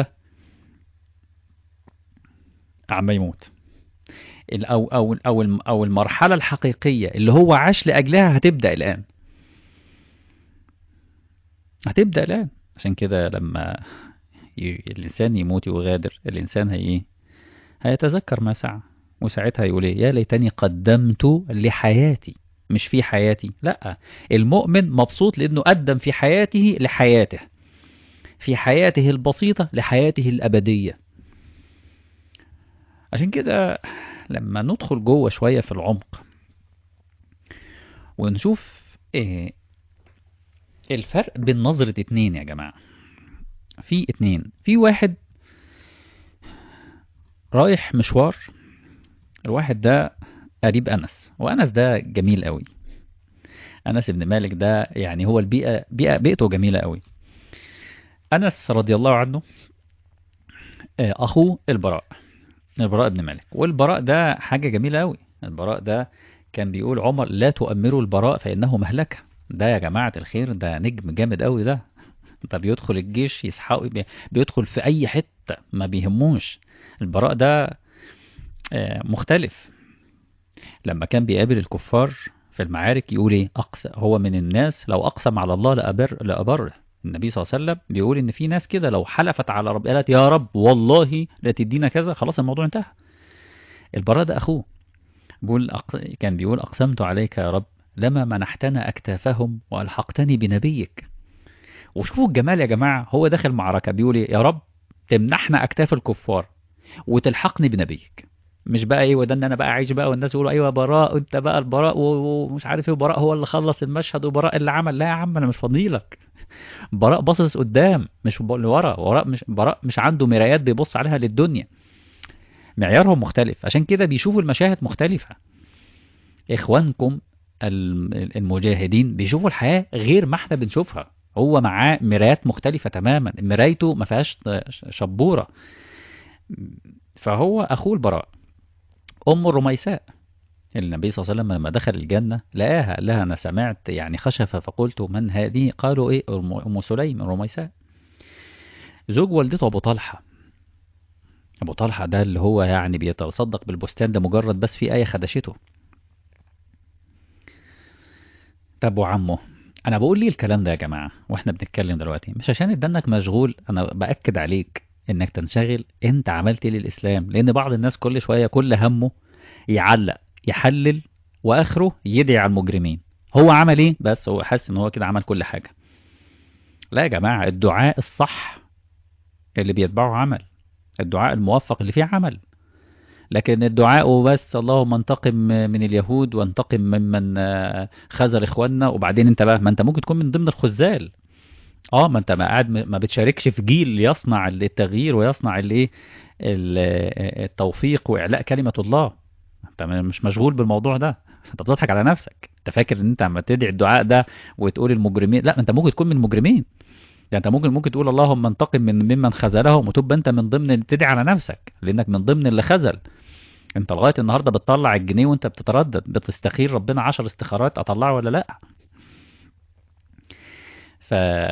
عما يموت أو, أو, أو, أو المرحلة الحقيقية اللي هو عاش لأجلها هتبدأ الآن هتبدأ الآن عشان كده لما الإنسان يموت ويغادر الإنسان هي هيتذكر ما سعى وساعتها يقول ايه يا ليتني قدمت لحياتي مش في حياتي لا المؤمن مبسوط لأنه قدم في حياته لحياته في حياته البسيطة لحياته الأبدية عشان كده لما ندخل جوه شوية في العمق ونشوف إيه الفرق بين نظرة اتنين يا جماعة في اتنين في واحد رايح مشوار الواحد ده قريب أنس وأنس ده جميل قوي أنس بن مالك ده يعني هو البيئة بيئة بيئته جميلة قوي أنس رضي الله عنه أخوه البراء البراء بن مالك والبراء ده حاجة جميلة قوي البراء ده كان بيقول عمر لا تؤمروا البراء فإنه مهلكة ده يا جماعة الخير ده نجم جامد قوي ده ده بيدخل الجيش يسحق بيدخل في أي حتة ما بيهموش البراء ده مختلف لما كان بيقابل الكفار في المعارك يقول ايه أقسى هو من الناس لو أقسم على الله لأبر لأبره النبي صلى الله عليه وسلم بيقول ان في ناس كده لو حلفت على رب قالت يا رب والله لا تدينا كذا خلاص الموضوع انتهى البراء ده اخوه بيقول أق... كان بيقول اقسمت عليك يا رب لما منحتنا اكتافهم والحقتني بنبيك وشوفوا الجمال يا جماعه هو داخل معركه بيقول ايه يا رب تمنحنا اكتاف الكفار وتلحقني بنبيك مش بقى ايه وده ان انا بقى عايش بقى والناس يقولوا ايوه براء انت بقى البراء ومش عارف ايه براء هو اللي خلص المشهد وبراء اللي عمل لا يا عم انا مش فضيلك براء باصص قدام مش لورا وراء مش براء مش عنده مرايات بيبص عليها للدنيا معيارهم مختلف عشان كده بيشوفوا المشاهد مختلفة اخوانكم المجاهدين بيشوفوا الحياة غير ما احنا بنشوفها هو معاه مرايات مختلفة تماما مرايته ما فيهاش شبورة فهو اخوه البراء ام الرميساء النبي صلى الله عليه وسلم لما دخل الجنة لقاها قال لها أنا سمعت يعني خشفة فقلت من هذه قالوا إيه أم سليم الرميساء زوج والدته أبو طلحة ابو طلحه ده اللي هو يعني بيتصدق بالبستان ده مجرد بس في ايه خدشته طب وعمه انا بقول ليه الكلام ده يا جماعه واحنا بنتكلم دلوقتي مش عشان ادانك مشغول انا باكد عليك انك تنشغل انت عملت ايه للاسلام لان بعض الناس كل شويه كل همه يعلق يحلل واخره يدعي على المجرمين هو عمل ايه بس هو حاسس ان هو كده عمل كل حاجه لا يا جماعه الدعاء الصح اللي بيتبعه عمل الدعاء الموفق اللي فيه عمل لكن الدعاء وبس اللهم انتقم من اليهود وانتقم ممن خذل اخواننا وبعدين انت بقى ما انت ممكن تكون من ضمن الخذال اه ما انت ما قاعد ما بتشاركش في جيل يصنع التغيير ويصنع الايه التوفيق واعلاء كلمه الله انت مش مشغول بالموضوع ده انت بتضحك على نفسك انت فاكر ان انت عم تدعي الدعاء ده وتقول المجرمين لا انت ممكن تكون من المجرمين يعني انت ممكن ممكن تقول اللهم انتقم من ممن خذلهم وتبقى انت من ضمن تدعي على نفسك لانك من ضمن اللي خذل انت لغايه النهارده بتطلع الجنيه وانت بتتردد بتستخير ربنا عشر استخارات اطلعه ولا لا ف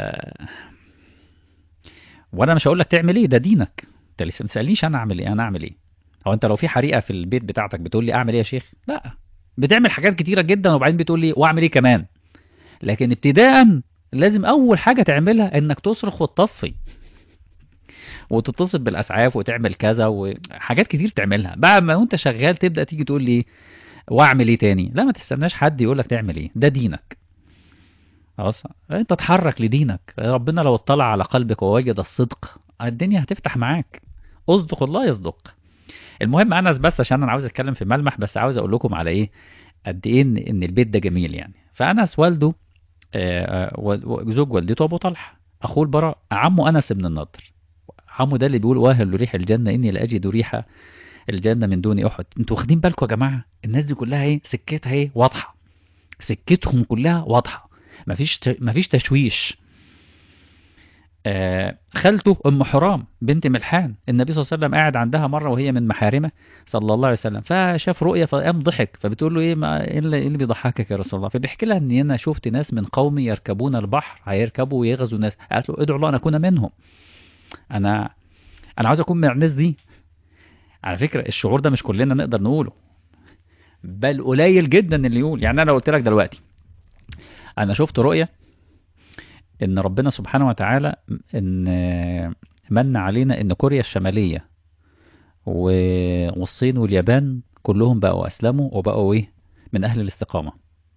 وانا مش هقول لك تعمل ايه ده دينك انت لسه ما تسالنيش انا اعمل ايه انا اعمل ايه هو انت لو في حريقه في البيت بتاعتك بتقول لي اعمل ايه يا شيخ لا بتعمل حاجات كتيره جدا وبعدين بتقول لي واعمل ايه كمان لكن ابتداء لازم اول حاجه تعملها انك تصرخ وتطفي وتتصل بالاسعاف وتعمل كذا وحاجات كتير تعملها بعد ما وانت شغال تبدا تيجي تقول لي واعمل ايه تاني لا ما تستناش حد يقول لك تعمل ايه ده دينك خلاص انت تحرك لدينك ربنا لو اطلع على قلبك ووجد الصدق الدنيا هتفتح معاك اصدق الله يصدق المهم انس بس عشان انا عاوز اتكلم في ملمح بس عاوز اقول لكم على ايه قد ايه ان, إن البيت ده جميل يعني فانس والده زوج والدته ابو طلحه اخوه البراء عمه انس بن النضر عمه ده اللي بيقول واهل ريح الجنه اني لاجد ريح الجنه من دون احد انتوا واخدين بالكم يا جماعه الناس دي كلها ايه سكتها ايه واضحه سكتهم كلها واضحه مفيش مفيش تشويش آه خالته ام حرام بنت ملحان النبي صلى الله عليه وسلم قاعد عندها مره وهي من محارمه صلى الله عليه وسلم فشاف رؤيه فقام ضحك فبتقول له ايه ما ايه اللي, اللي بيضحكك يا رسول الله فبيحكي لها ان انا شفت ناس من قومي يركبون البحر هيركبوا ويغزوا ناس قالت له ادعو الله ان اكون منهم انا انا عاوز اكون من الناس دي على فكره الشعور ده مش كلنا نقدر نقوله بل قليل جدا اللي يقول يعني انا لو قلت لك دلوقتي انا شفت رؤيه ان ربنا سبحانه وتعالى ان من علينا ان كوريا الشماليه والصين واليابان كلهم بقوا اسلموا وبقوا ايه من اهل الاستقامه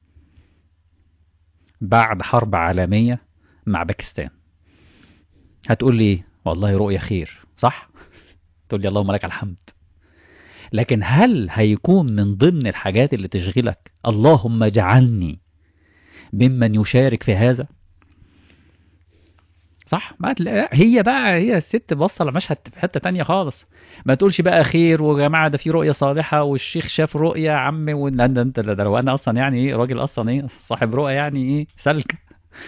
بعد حرب عالميه مع باكستان هتقول لي والله رؤيه خير صح تقول لي اللهم لك الحمد لكن هل هيكون من ضمن الحاجات اللي تشغلك اللهم اجعلني ممن يشارك في هذا صح ما هي بقى هي الست باصه لمشهد في حته تانية خالص ما تقولش بقى خير ويا جماعه ده في رؤيه صالحه والشيخ شاف رؤيه يا عم ولا ده انت ده لو انا اصلا يعني ايه راجل اصلا ايه صاحب رؤيه يعني ايه سلك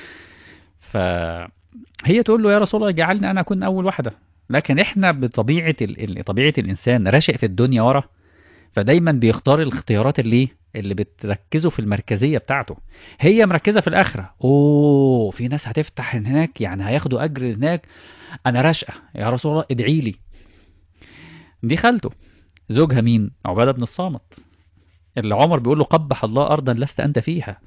فهي تقول له يا رسول الله اجعلني انا اكون اول واحده لكن احنا بطبيعه ال... طبيعه الانسان راشق في الدنيا ورا فدايما بيختار الاختيارات اللي اللي بتركزوا في المركزية بتاعته هي مركزة في الآخرة أوه في ناس هتفتح هناك يعني هياخدوا أجر هناك أنا راشقة يا رسول الله ادعي لي دي خالته زوجها مين عبادة بن الصامت اللي عمر بيقول له قبح الله أرضا لست أنت فيها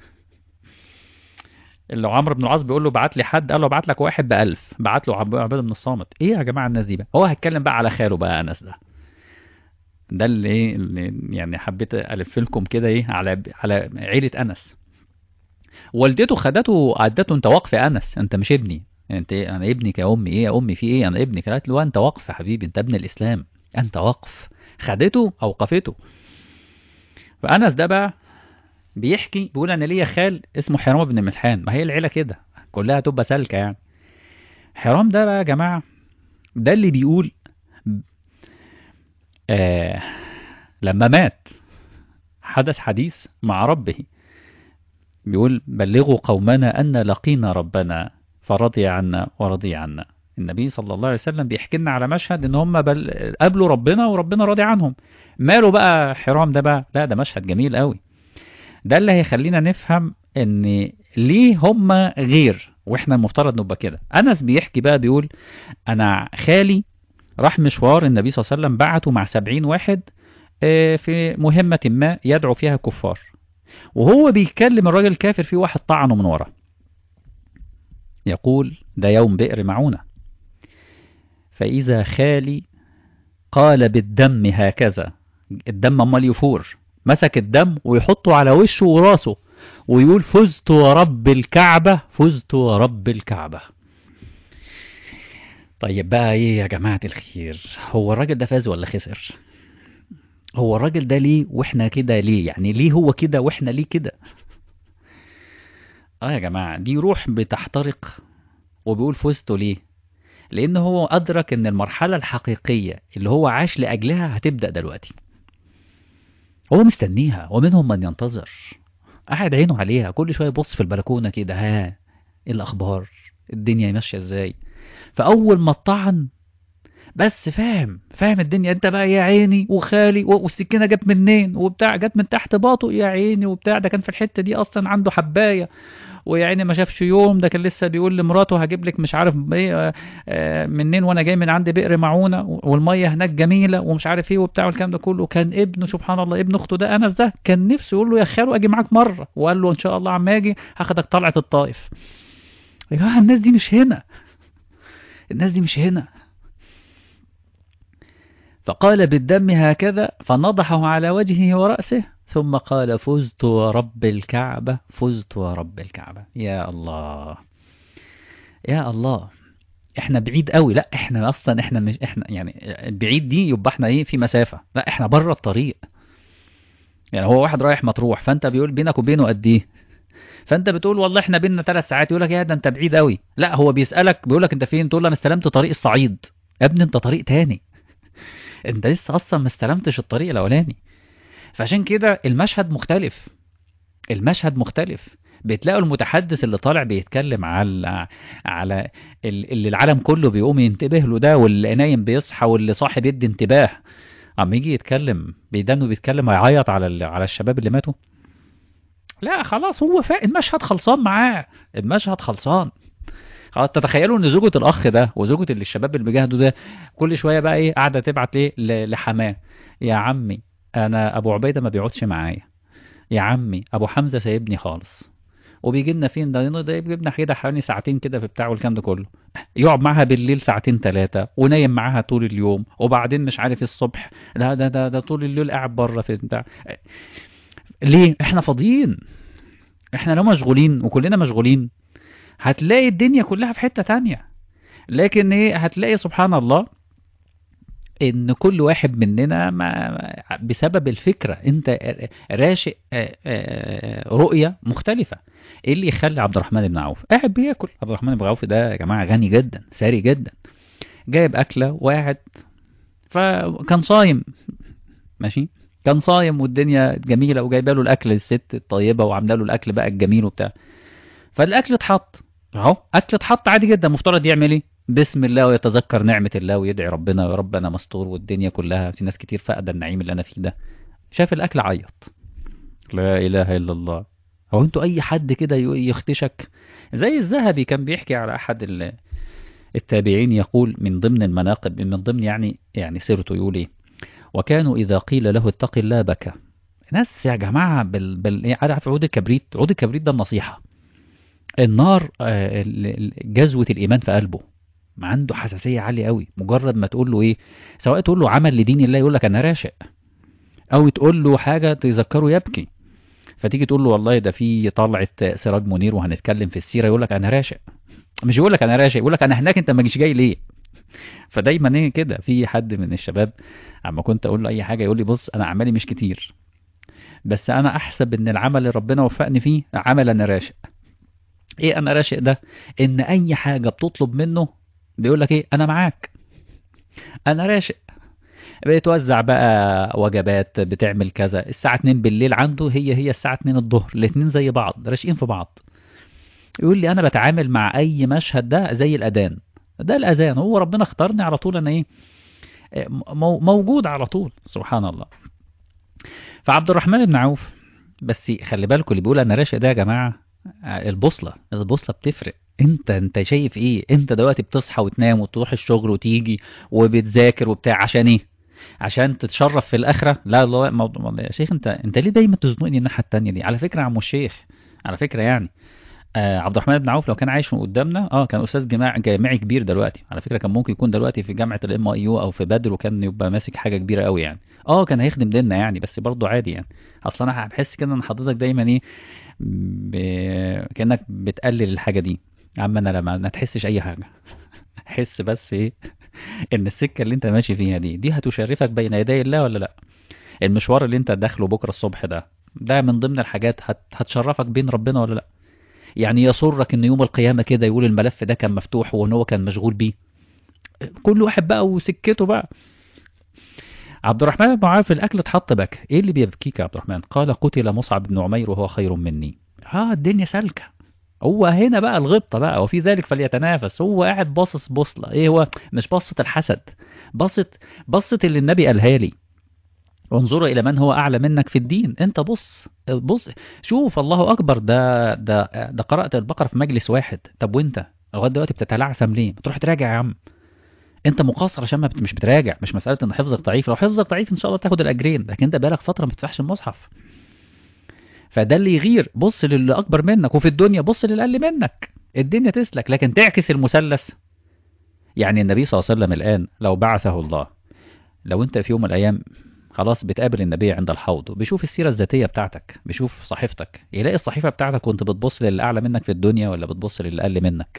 اللي عمرو بن العاص بيقول له بعت لي حد قال له بعت لك واحد بألف بعت له عبادة بن الصامت ايه يا جماعة الناس دي بقى هو هيتكلم بقى على خاله بقى أنس ده ده اللي ايه اللي يعني حبيت الف لكم كده ايه على على عيله انس والدته خدته عدته انت وقف يا انس انت مش ابني انت إيه؟ انا ابنك يا امي ايه يا امي في ايه انا ابنك قالت له انت وقف يا حبيبي انت ابن الاسلام انت وقف خدته اوقفته فانس ده بقى بيحكي بيقول انا ليا خال اسمه حرام بن ملحان ما هي العيله كده كلها تبقى سالكه يعني حرام ده بقى يا جماعه ده اللي بيقول آه لما مات حدث حديث مع ربه بيقول بلغوا قومنا أن لقينا ربنا فرضي عنا ورضي عنا النبي صلى الله عليه وسلم بيحكي لنا على مشهد ان هم بل... قابلوا ربنا وربنا راضي عنهم ماله بقى حرام ده بقى لا ده مشهد جميل قوي ده اللي هيخلينا نفهم ان ليه هم غير واحنا المفترض نبقى كده انس بيحكي بقى بيقول انا خالي راح مشوار النبي صلى الله عليه وسلم بعته مع سبعين واحد في مهمة ما يدعو فيها كفار وهو بيتكلم الراجل الكافر في واحد طعنه من ورا يقول ده يوم بئر معونة فإذا خالي قال بالدم هكذا الدم امال يفور مسك الدم ويحطه على وشه وراسه ويقول فزت ورب الكعبة فزت ورب الكعبة طيب بقى ايه يا جماعة الخير هو الراجل ده فاز ولا خسر هو الراجل ده ليه واحنا كده ليه يعني ليه هو كده واحنا ليه كده اه يا جماعة دي روح بتحترق وبيقول فزتوا ليه لان هو ادرك ان المرحلة الحقيقية اللي هو عاش لاجلها هتبدأ دلوقتي هو مستنيها ومنهم من ينتظر قاعد عينه عليها كل شوية يبص في البلكونة كده ها ايه الاخبار الدنيا ماشية ازاي فاول ما الطعن بس فاهم فاهم الدنيا انت بقى يا عيني وخالي والسكينه جت منين وبتاع جت من تحت باطه يا عيني وبتاع ده كان في الحته دي اصلا عنده حبايه ويا عيني ما شافش يوم ده كان لسه بيقول لمراته هجيب لك مش عارف ايه منين وانا جاي من عند بئر معونه والميه هناك جميله ومش عارف ايه وبتاع والكلام ده كله كان ابنه سبحان الله ابن اخته ده انس ده كان نفسه يقول له يا خالو اجي معاك مره وقال له ان شاء الله عم اجي هاخدك طلعه الطائف يا جماعه الناس دي مش هنا الناس دي مش هنا فقال بالدم هكذا فنضحه على وجهه ورأسه ثم قال فزت ورب الكعبة فزت ورب الكعبة يا الله يا الله احنا بعيد قوي لا احنا اصلا احنا مش احنا يعني بعيد دي يبقى احنا ايه في مسافة لا احنا بره الطريق يعني هو واحد رايح مطروح فانت بيقول بينك وبينه قد ايه فانت بتقول والله احنا بيننا ثلاث ساعات يقول لك يا ده انت بعيد قوي لا هو بيسالك بيقول لك انت فين تقول له انا استلمت طريق الصعيد يا ابني انت طريق تاني انت لسه اصلا ما استلمتش الطريق الاولاني فعشان كده المشهد مختلف المشهد مختلف بتلاقوا المتحدث اللي طالع بيتكلم على على اللي العالم كله بيقوم ينتبه له ده واللي نايم بيصحى واللي صاحي بيدي انتباه اما يجي يتكلم بيدانه بيتكلم هيعيط على على الشباب اللي ماتوا لا خلاص هو فا المشهد خلصان معاه المشهد خلصان خلاص تتخيلوا ان زوجة الاخ ده وزوجة اللي الشباب اللي بيجاهدوا ده كل شويه بقى ايه قاعده تبعت ليه لحماه يا عمي انا ابو عبيده ما بيقعدش معايا يا عمي ابو حمزه سايبني خالص وبيجي لنا فين ده ده يجيب لنا كده حوالي ساعتين كده في بتاع والكلام ده كله يقعد معاها بالليل ساعتين ثلاثه ونايم معاها طول اليوم وبعدين مش عارف الصبح لا ده ده ده طول الليل قاعد بره في بتاع ليه احنا فاضيين احنا لو مشغولين وكلنا مشغولين هتلاقي الدنيا كلها في حتة تانية لكن ايه هتلاقي سبحان الله ان كل واحد مننا ما بسبب الفكرة انت راشق رؤية مختلفة ايه اللي يخلي عبد الرحمن بن عوف قاعد بياكل عبد الرحمن بن عوف ده يا جماعة غني جدا ثري جدا جايب اكلة وقاعد فكان صايم ماشي كان صايم والدنيا جميلة وجايبه له الاكل للست الطيبة وعامله له الاكل بقى الجميل وبتاع فالاكل اتحط اهو اكل اتحط عادي جدا مفترض يعمل ايه بسم الله ويتذكر نعمة الله ويدعي ربنا يا رب انا مستور والدنيا كلها في ناس كتير فاقدة النعيم اللي انا فيه ده شاف الاكل عيط لا اله الا الله هو انتوا اي حد كده يختشك زي الذهبي كان بيحكي على احد التابعين يقول من ضمن المناقب من ضمن يعني يعني سيرته يقول ايه وكانوا اذا قيل له اتق الله بكى ناس يا جماعه بال, بال... ايه عارف عود الكبريت عود الكبريت ده النصيحه النار جزوة الإيمان في قلبه ما عنده حساسية عالية قوي مجرد ما تقول له إيه سواء تقول له عمل لدين الله يقول لك أنا راشق أو تقول له حاجة تذكره يبكي فتيجي تقول له والله ده في طلعة سراج منير وهنتكلم في السيرة يقول لك أنا راشق مش يقول لك أنا راشق يقول لك أنا هناك أنت ما جيش جاي ليه فدايما ايه كده في حد من الشباب اما كنت اقول له اي حاجه يقول لي بص انا اعمالي مش كتير بس انا احسب ان العمل اللي ربنا وفقني فيه عمل انا راشق ايه انا راشق ده ان اي حاجه بتطلب منه بيقول لك ايه انا معاك انا راشق بتوزع بقى وجبات بتعمل كذا الساعه 2 بالليل عنده هي هي الساعه 2 الظهر الاثنين زي بعض راشقين في بعض يقول لي انا بتعامل مع اي مشهد ده زي الاذان ده الاذان هو ربنا اختارني على طول انا ايه موجود على طول سبحان الله فعبد الرحمن بن عوف بس خلي بالكم اللي بيقول انا راشق ده يا جماعه البوصله البوصله بتفرق انت انت شايف ايه انت دلوقتي بتصحى وتنام وتروح الشغل وتيجي وبتذاكر وبتاع عشان ايه عشان تتشرف في الاخره لا لا موضوع يا شيخ انت انت ليه دايما تزنقني الناحيه التانية دي على فكره يا عم الشيخ على فكره يعني آه عبد الرحمن بن عوف لو كان عايش من قدامنا اه كان استاذ جماعي جامعي كبير دلوقتي على فكره كان ممكن يكون دلوقتي في جامعه الام اي يو او في بدر وكان يبقى ماسك حاجه كبيره قوي يعني اه كان هيخدم ديننا يعني بس برضه عادي يعني اصل انا بحس كده ان حضرتك دايما ايه ب... كانك بتقلل الحاجه دي يا عم انا لما ما تحسش اي حاجه حس بس ايه ان السكه اللي انت ماشي فيها دي دي هتشرفك بين يدي الله ولا لا المشوار اللي انت داخله بكره الصبح ده ده من ضمن الحاجات هت... هتشرفك بين ربنا ولا لا يعني يسرك ان يوم القيامه كده يقول الملف ده كان مفتوح وان هو كان مشغول بيه كل واحد بقى وسكته بقى عبد الرحمن بن عوف الاكل اتحط بك ايه اللي بيبكيك يا عبد الرحمن قال قتل مصعب بن عمير وهو خير مني اه الدنيا سالكه هو هنا بقى الغبطه بقى وفي ذلك فليتنافس هو قاعد باصص بصله ايه هو مش بصه الحسد بصه بصه اللي النبي قالها لي انظروا الى من هو اعلى منك في الدين انت بص بص شوف الله اكبر ده ده ده قرات البقره في مجلس واحد طب وانت لغايه دلوقتي بتتلعثم ليه ما تروح تراجع يا عم انت مقصر عشان ما بت... مش بتراجع مش مساله ان حفظك ضعيف لو حفظك ضعيف ان شاء الله تاخد الاجرين لكن انت بقالك فتره ما بتفتحش المصحف فده اللي يغير بص للي اكبر منك وفي الدنيا بص للي اقل منك الدنيا تسلك لكن تعكس المثلث يعني النبي صلى الله عليه وسلم الان لو بعثه الله لو انت في يوم من الايام خلاص بتقابل النبي عند الحوض بيشوف السيره الذاتيه بتاعتك بيشوف صحيفتك يلاقي الصحيفه بتاعتك وانت بتبص للي اعلى منك في الدنيا ولا بتبص للي اقل منك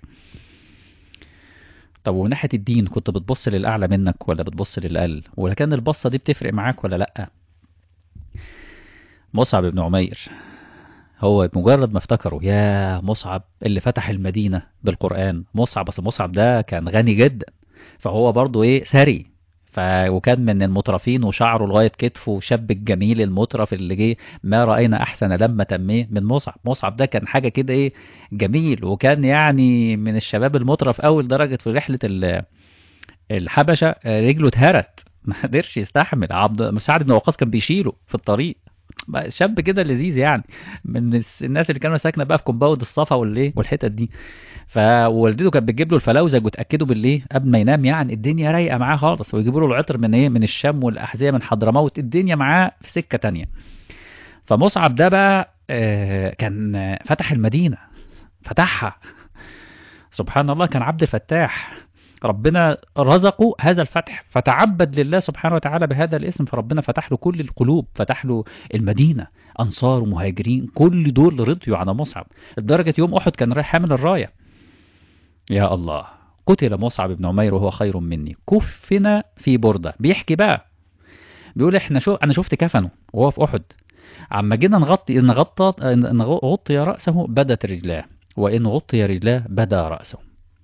طب ومن ناحيه الدين كنت بتبص للاعلى منك ولا بتبص للاقل ولا كان البصه دي بتفرق معاك ولا لا مصعب بن عمير هو مجرد ما افتكروا يا مصعب اللي فتح المدينه بالقران مصعب بس مصعب ده كان غني جدا فهو برضه ايه ثري ف... وكان من المترفين وشعره لغايه كتفه شاب الجميل المترف اللي جه ما راينا احسن لما تميه من مصعب مصعب ده كان حاجه كده ايه جميل وكان يعني من الشباب المترف اول درجه في رحله ال... الحبشه رجله اتهرت ما قدرش يستحمل عبد سعد بن وقاص كان بيشيله في الطريق شاب كده لذيذ يعني من الناس اللي كانوا ساكنه بقى في كومباوند الصفا والايه والحتت دي فوالدته كانت بتجيب له الفلوزج وتاكده بالليه قبل ما ينام يعني الدنيا رايقه معاه خالص ويجيبوا له العطر من ايه من الشام والاحذيه من حضرموت الدنيا معاه في سكه تانية فمصعب ده بقى آه كان فتح المدينه فتحها سبحان الله كان عبد فتاح ربنا رزقه هذا الفتح فتعبد لله سبحانه وتعالى بهذا الاسم فربنا فتح له كل القلوب فتح له المدينة أنصار ومهاجرين كل دول رضيوا على مصعب لدرجة يوم أحد كان رايح حامل الراية يا الله قتل مصعب بن عمير وهو خير مني كفن في بردة بيحكي بقى بيقول احنا شو انا شفت كفنه وهو في احد عما جينا نغطي ان غطى ان غطي راسه بدت رجلاه وان غطي رجلاه بدا راسه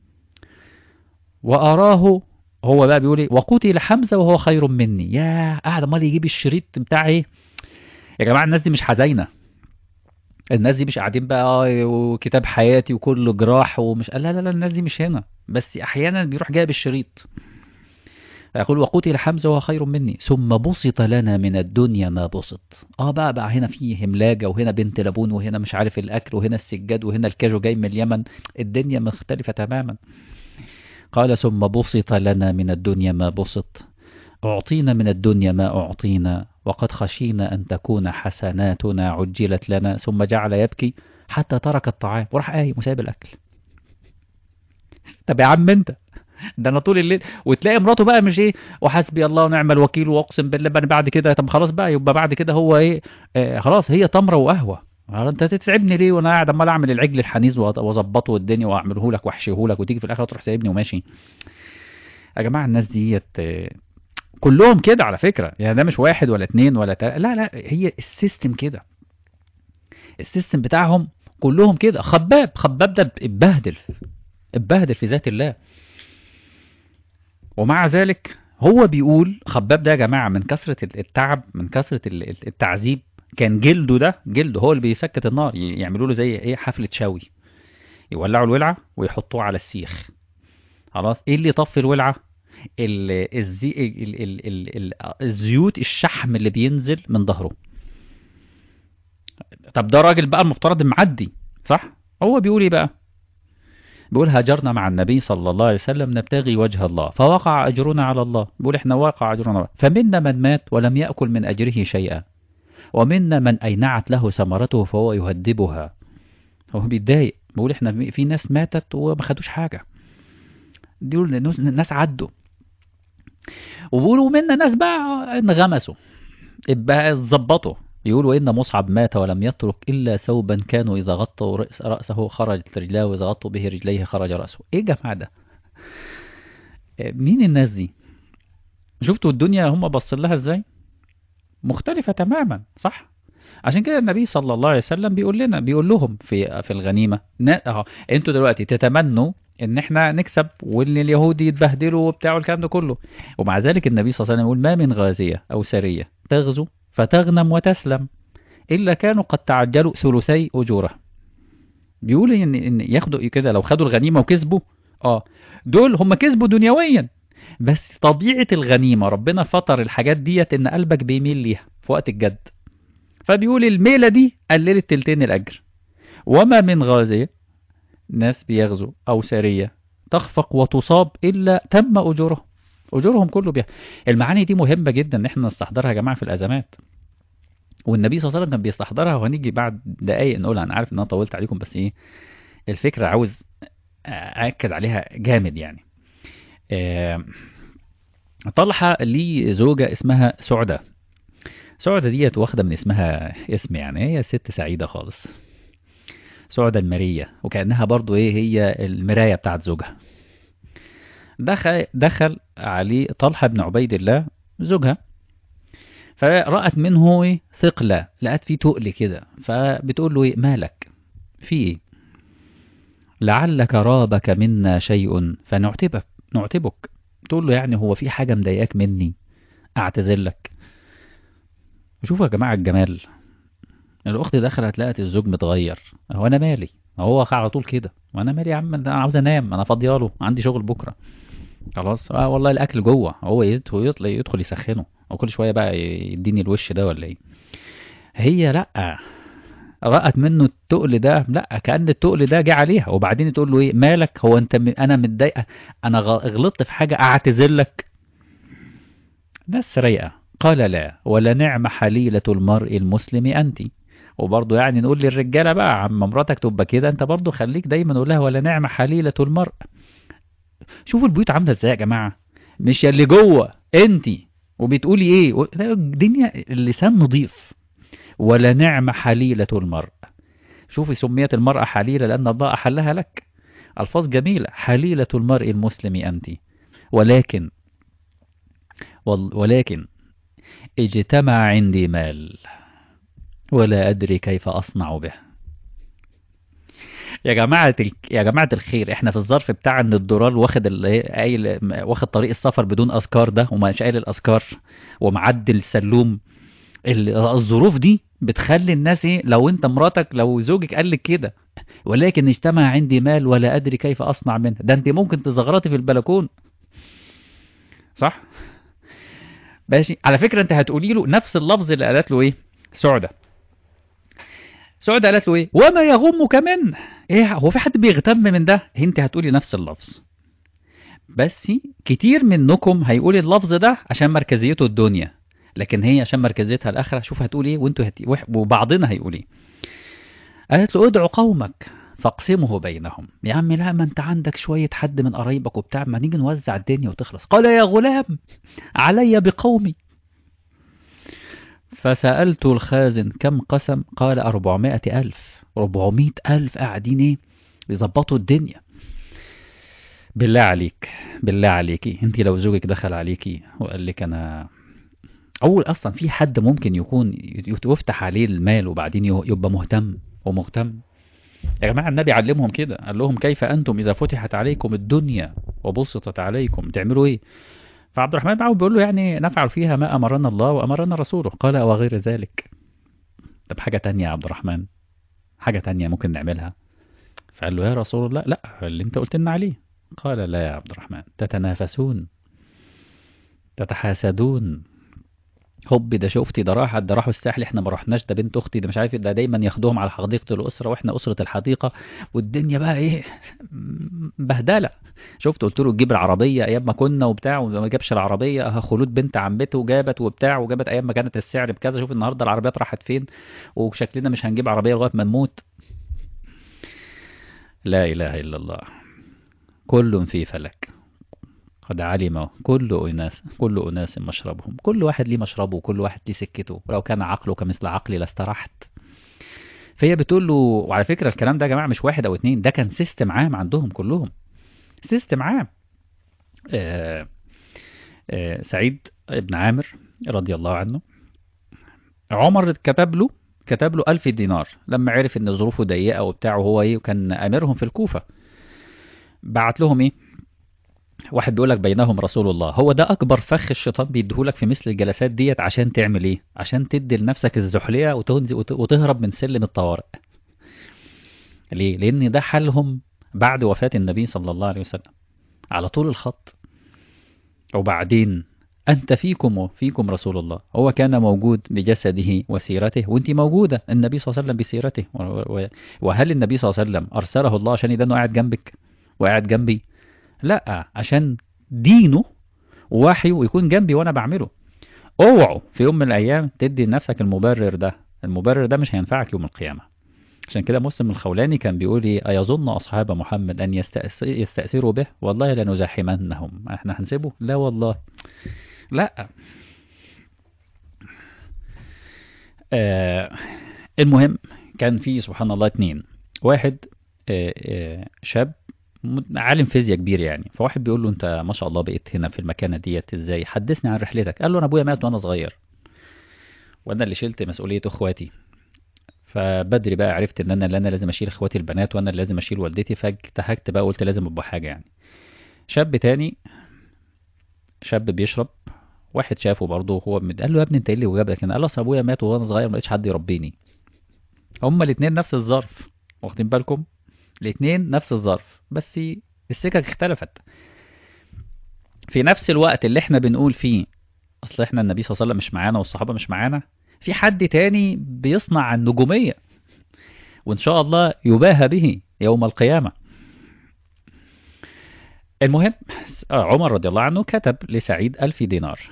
واراه هو بقى بيقول ايه وقتل حمزه وهو خير مني يا قاعد امال يجيب الشريط بتاع ايه يا جماعه الناس دي مش حزينه الناس دي مش قاعدين بقى وكتاب حياتي وكله جراح ومش لا لا لا الناس دي مش هنا بس احيانا بيروح جايب الشريط يقول وقتل حمزه وهو خير مني ثم بسط لنا من الدنيا ما بسط اه بقى بقى هنا في هملاجه وهنا بنت لبون وهنا مش عارف الاكل وهنا السجاد وهنا الكاجو جاي من اليمن الدنيا مختلفه تماما قال ثم بسط لنا من الدنيا ما بسط أعطينا من الدنيا ما أعطينا وقد خشينا أن تكون حسناتنا عجلت لنا ثم جعل يبكي حتى ترك الطعام وراح قايم وسايب الأكل طب يا عم أنت ده انا طول الليل وتلاقي مراته بقى مش ايه وحسبي الله ونعم الوكيل واقسم بالله بقى بعد كده طب خلاص بقى يبقى بعد كده هو ايه آه خلاص هي تمره وقهوه انت تتعبني ليه وانا قاعد عمال اعمل العجل الحنيذ واظبطه الدنيا واعمله لك واحشيه لك وتيجي في الاخر تروح سايبني وماشي يا جماعه الناس ديت كلهم كده على فكره يعني ده مش واحد ولا اتنين ولا تل... لا لا هي السيستم كده السيستم بتاعهم كلهم كده خباب خباب ده اتبهدل اتبهدل في ذات الله ومع ذلك هو بيقول خباب ده يا جماعه من كثره التعب من كثره التعذيب كان جلده ده جلده هو اللي بيسكت النار يعملوا له زي ايه حفله شوي يولعوا الولعه ويحطوه على السيخ خلاص ايه اللي يطفي الولعه الزي... ال... ال... ال... ال... الزيوت الشحم اللي بينزل من ظهره طب ده راجل بقى المفترض معدي صح هو بيقول ايه بقى بيقول هاجرنا مع النبي صلى الله عليه وسلم نبتغي وجه الله فوقع أجرنا على الله بيقول احنا وقع أجرنا على الله فمنا من مات ولم يأكل من أجره شيئا ومنا من أينعت له ثمرته فهو يهدبها هو بيتضايق بيقول احنا في ناس ماتت وما خدوش حاجة دول ناس عدوا وبيقولوا منا ناس بقى انغمسوا بقى اتظبطوا يقولوا إن مصعب مات ولم يترك إلا ثوبا كانوا إذا غطوا رأس رأسه خرجت رجلاه وإذا غطوا به رجليه خرج رأسه إيه الجماعة ده مين الناس دي شفتوا الدنيا هم بص لها إزاي مختلفة تماما صح عشان كده النبي صلى الله عليه وسلم بيقول لنا بيقول لهم في في الغنيمة اهو انتوا دلوقتي تتمنوا ان احنا نكسب وان اليهود يتبهدلوا وبتاع الكلام ده كله ومع ذلك النبي صلى الله عليه وسلم يقول ما من غازية او سرية تغزو فتغنم وتسلم إلا كانوا قد تعجلوا ثلثي أجوره بيقول إن, إن ياخدوا كده لو خدوا الغنيمة وكسبوا آه دول هم كسبوا دنيويا بس طبيعة الغنيمة ربنا فطر الحاجات ديت إن قلبك بيميل ليها في وقت الجد فبيقول الميلة دي قللت تلتين الأجر وما من غازية ناس بيغزوا أو سارية تخفق وتصاب إلا تم أجورهم أجورهم كله بيها المعاني دي مهمة جدا إن احنا نستحضرها يا جماعة في الأزمات والنبي صلى الله عليه وسلم كان بيستحضرها وهنيجي بعد دقايق نقولها أنا عارف إن أنا طولت عليكم بس إيه الفكرة عاوز أأكد عليها جامد يعني آه طلحة ليه زوجة اسمها سعدة سعدة ديت واخدة من اسمها اسم يعني هي ست سعيدة خالص سعدة المرية وكأنها برضو ايه هي المراية بتاعت زوجها دخل, دخل عليه طلحة بن عبيد الله زوجها فرأت منه ايه ثقلة لقت فيه تقل كده فبتقول له ايه مالك في ايه لعلك رابك منا شيء فنعتبك نعتبك تقول له يعني هو في حاجة مضايقاك مني اعتذر لك شوفوا يا جماعة الجمال الأخت دخلت لقت الزوج متغير هو أنا مالي هو على طول كده وأنا مالي يا عم أنا عاوز أنام أنا فاضياله عندي شغل بكرة خلاص اه والله الأكل جوه هو يدخل يطلع يدخل يسخنه هو كل شوية بقى يديني الوش ده ولا إيه هي لأ رأت منه التقل ده لا كأن التقل ده جه عليها وبعدين تقول له ايه مالك هو انت م... انا متضايقه انا غلطت في حاجه اعتذر لك ناس رايقه قال لا ولا نعم حليلة المرء المسلم أنت وبرضه يعني نقول للرجالة بقى عم مراتك تبقى كده أنت برضه خليك دايما نقول لها ولا نعم حليلة المرء شوفوا البيوت عاملة ازاي يا جماعة مش اللي جوه أنت وبتقولي ايه الدنيا اللسان نظيف ولا نعم حليلة المرء شوفي سميت المرأة حليلة لأن الله أحلها لك ألفاظ جميلة حليلة المرء المسلم أنت ولكن ولكن اجتمع عندي مال ولا أدري كيف أصنع به يا جماعة يا جماعة الخير احنا في الظرف بتاع ان الدولار واخد قايل واخد طريق السفر بدون اذكار ده ومش قايل الاذكار ومعدل السلوم الظروف دي بتخلي الناس ايه لو انت مراتك لو زوجك قال لك كده ولكن اجتمع عندي مال ولا ادري كيف اصنع منه ده انت ممكن تزغرطي في البلكون صح ماشي على فكرة انت هتقولي له نفس اللفظ اللي قالت له ايه سعدة سعدة قالت له ايه وما يغمك منه ايه هو في حد بيغتم من ده انت هتقولي نفس اللفظ بس كتير منكم هيقول اللفظ ده عشان مركزيته الدنيا لكن هي عشان مركزيتها الاخره شوف هتقول ايه وانتوا هت... وبعضنا هيقول ايه قالت له ادعو قومك فاقسمه بينهم يا عم لا ما انت عندك شوية حد من قرايبك وبتاع ما نيجي نوزع الدنيا وتخلص قال يا غلام علي بقومي فسألت الخازن كم قسم قال أربعمائة ألف ربعمائة ألف قاعدين ايه يظبطوا الدنيا بالله عليك بالله عليكي انت لو زوجك دخل عليكي وقال لك انا اول اصلا في حد ممكن يكون يفتح عليه المال وبعدين يبقى مهتم ومهتم يا جماعة النبي علمهم كده قال لهم كيف أنتم إذا فتحت عليكم الدنيا وبسطت عليكم تعملوا إيه فعبد الرحمن بن عوف بيقول له يعني نفعل فيها ما أمرنا الله وأمرنا رسوله قال وغير ذلك طب حاجة تانية يا عبد الرحمن حاجة تانية ممكن نعملها فقال له يا رسول الله لا اللي انت قلت لنا عليه قال لا يا عبد الرحمن تتنافسون تتحاسدون هوب ده شفتي ده راح ده راحوا الساحل احنا ما رحناش ده بنت اختي ده مش عارف ده دايما ياخدوهم على حديقه الاسره واحنا اسره الحديقه والدنيا بقى ايه بهدله شفت قلت له تجيب العربيه ايام ما كنا وبتاع وما جابش العربيه اه خلود بنت عمته جابت وبتاع وجابت ايام ما كانت السعر بكذا شوف النهارده العربيات راحت فين وشكلنا مش هنجيب عربيه لغايه ما نموت لا اله الا الله كل في فلك قد علم كل أناس كل أناس مشربهم كل واحد ليه مشربه وكل واحد ليه سكته ولو كان عقله كمثل عقلي لاسترحت فهي بتقول له وعلى فكرة الكلام ده يا جماعة مش واحد أو اتنين ده كان سيستم عام عندهم كلهم سيستم عام آه آه سعيد بن عامر رضي الله عنه عمر كتب له كتب له ألف دينار لما عرف ان ظروفه ضيقة وبتاع وهو ايه وكان أميرهم في الكوفة بعت لهم ايه واحد بيقول لك بينهم رسول الله هو ده اكبر فخ الشيطان بيديهولك في مثل الجلسات ديت عشان تعمل ايه عشان تدي لنفسك الزحلية وتهرب من سلم الطوارئ ليه لان ده حالهم بعد وفاة النبي صلى الله عليه وسلم على طول الخط وبعدين أنت فيكم فيكم رسول الله هو كان موجود بجسده وسيرته وانت موجودة النبي صلى الله عليه وسلم بسيرته وهل النبي صلى الله عليه وسلم أرسله الله عشان يدانه قاعد جنبك وقاعد جنبي لا عشان دينه ووحيه ويكون جنبي وانا بعمله اوعوا في يوم من الايام تدي لنفسك المبرر ده المبرر ده مش هينفعك يوم القيامة عشان كده مسلم الخولاني كان بيقول ايه ايظن اصحاب محمد ان يستأثروا به والله لنزاحمنهم احنا هنسيبه لا والله لا آه المهم كان في سبحان الله اتنين واحد آه آه شاب عالم فيزياء كبير يعني فواحد بيقول له انت ما شاء الله بقيت هنا في المكانه ديت ازاي حدثني عن رحلتك قال له انا ابويا مات وانا صغير وانا اللي شلت مسؤوليه اخواتي فبدري بقى عرفت ان انا اللي انا لازم اشيل اخواتي البنات وانا اللي لازم اشيل والدتي فاجتهجت بقى قلت لازم ابقى حاجه يعني شاب تاني شاب بيشرب واحد شافه برضه هو من قال له يا ابني انت ايه اللي وجابك هنا قال له اصل ابويا مات وانا صغير ما لقيتش حد يربيني هما الاثنين نفس الظرف واخدين بالكم الاثنين نفس الظرف بس السكك اختلفت في نفس الوقت اللي احنا بنقول فيه اصل احنا النبي صلى الله عليه وسلم مش معانا والصحابه مش معانا في حد تاني بيصنع النجوميه وان شاء الله يباهى به يوم القيامه المهم عمر رضي الله عنه كتب لسعيد ألف دينار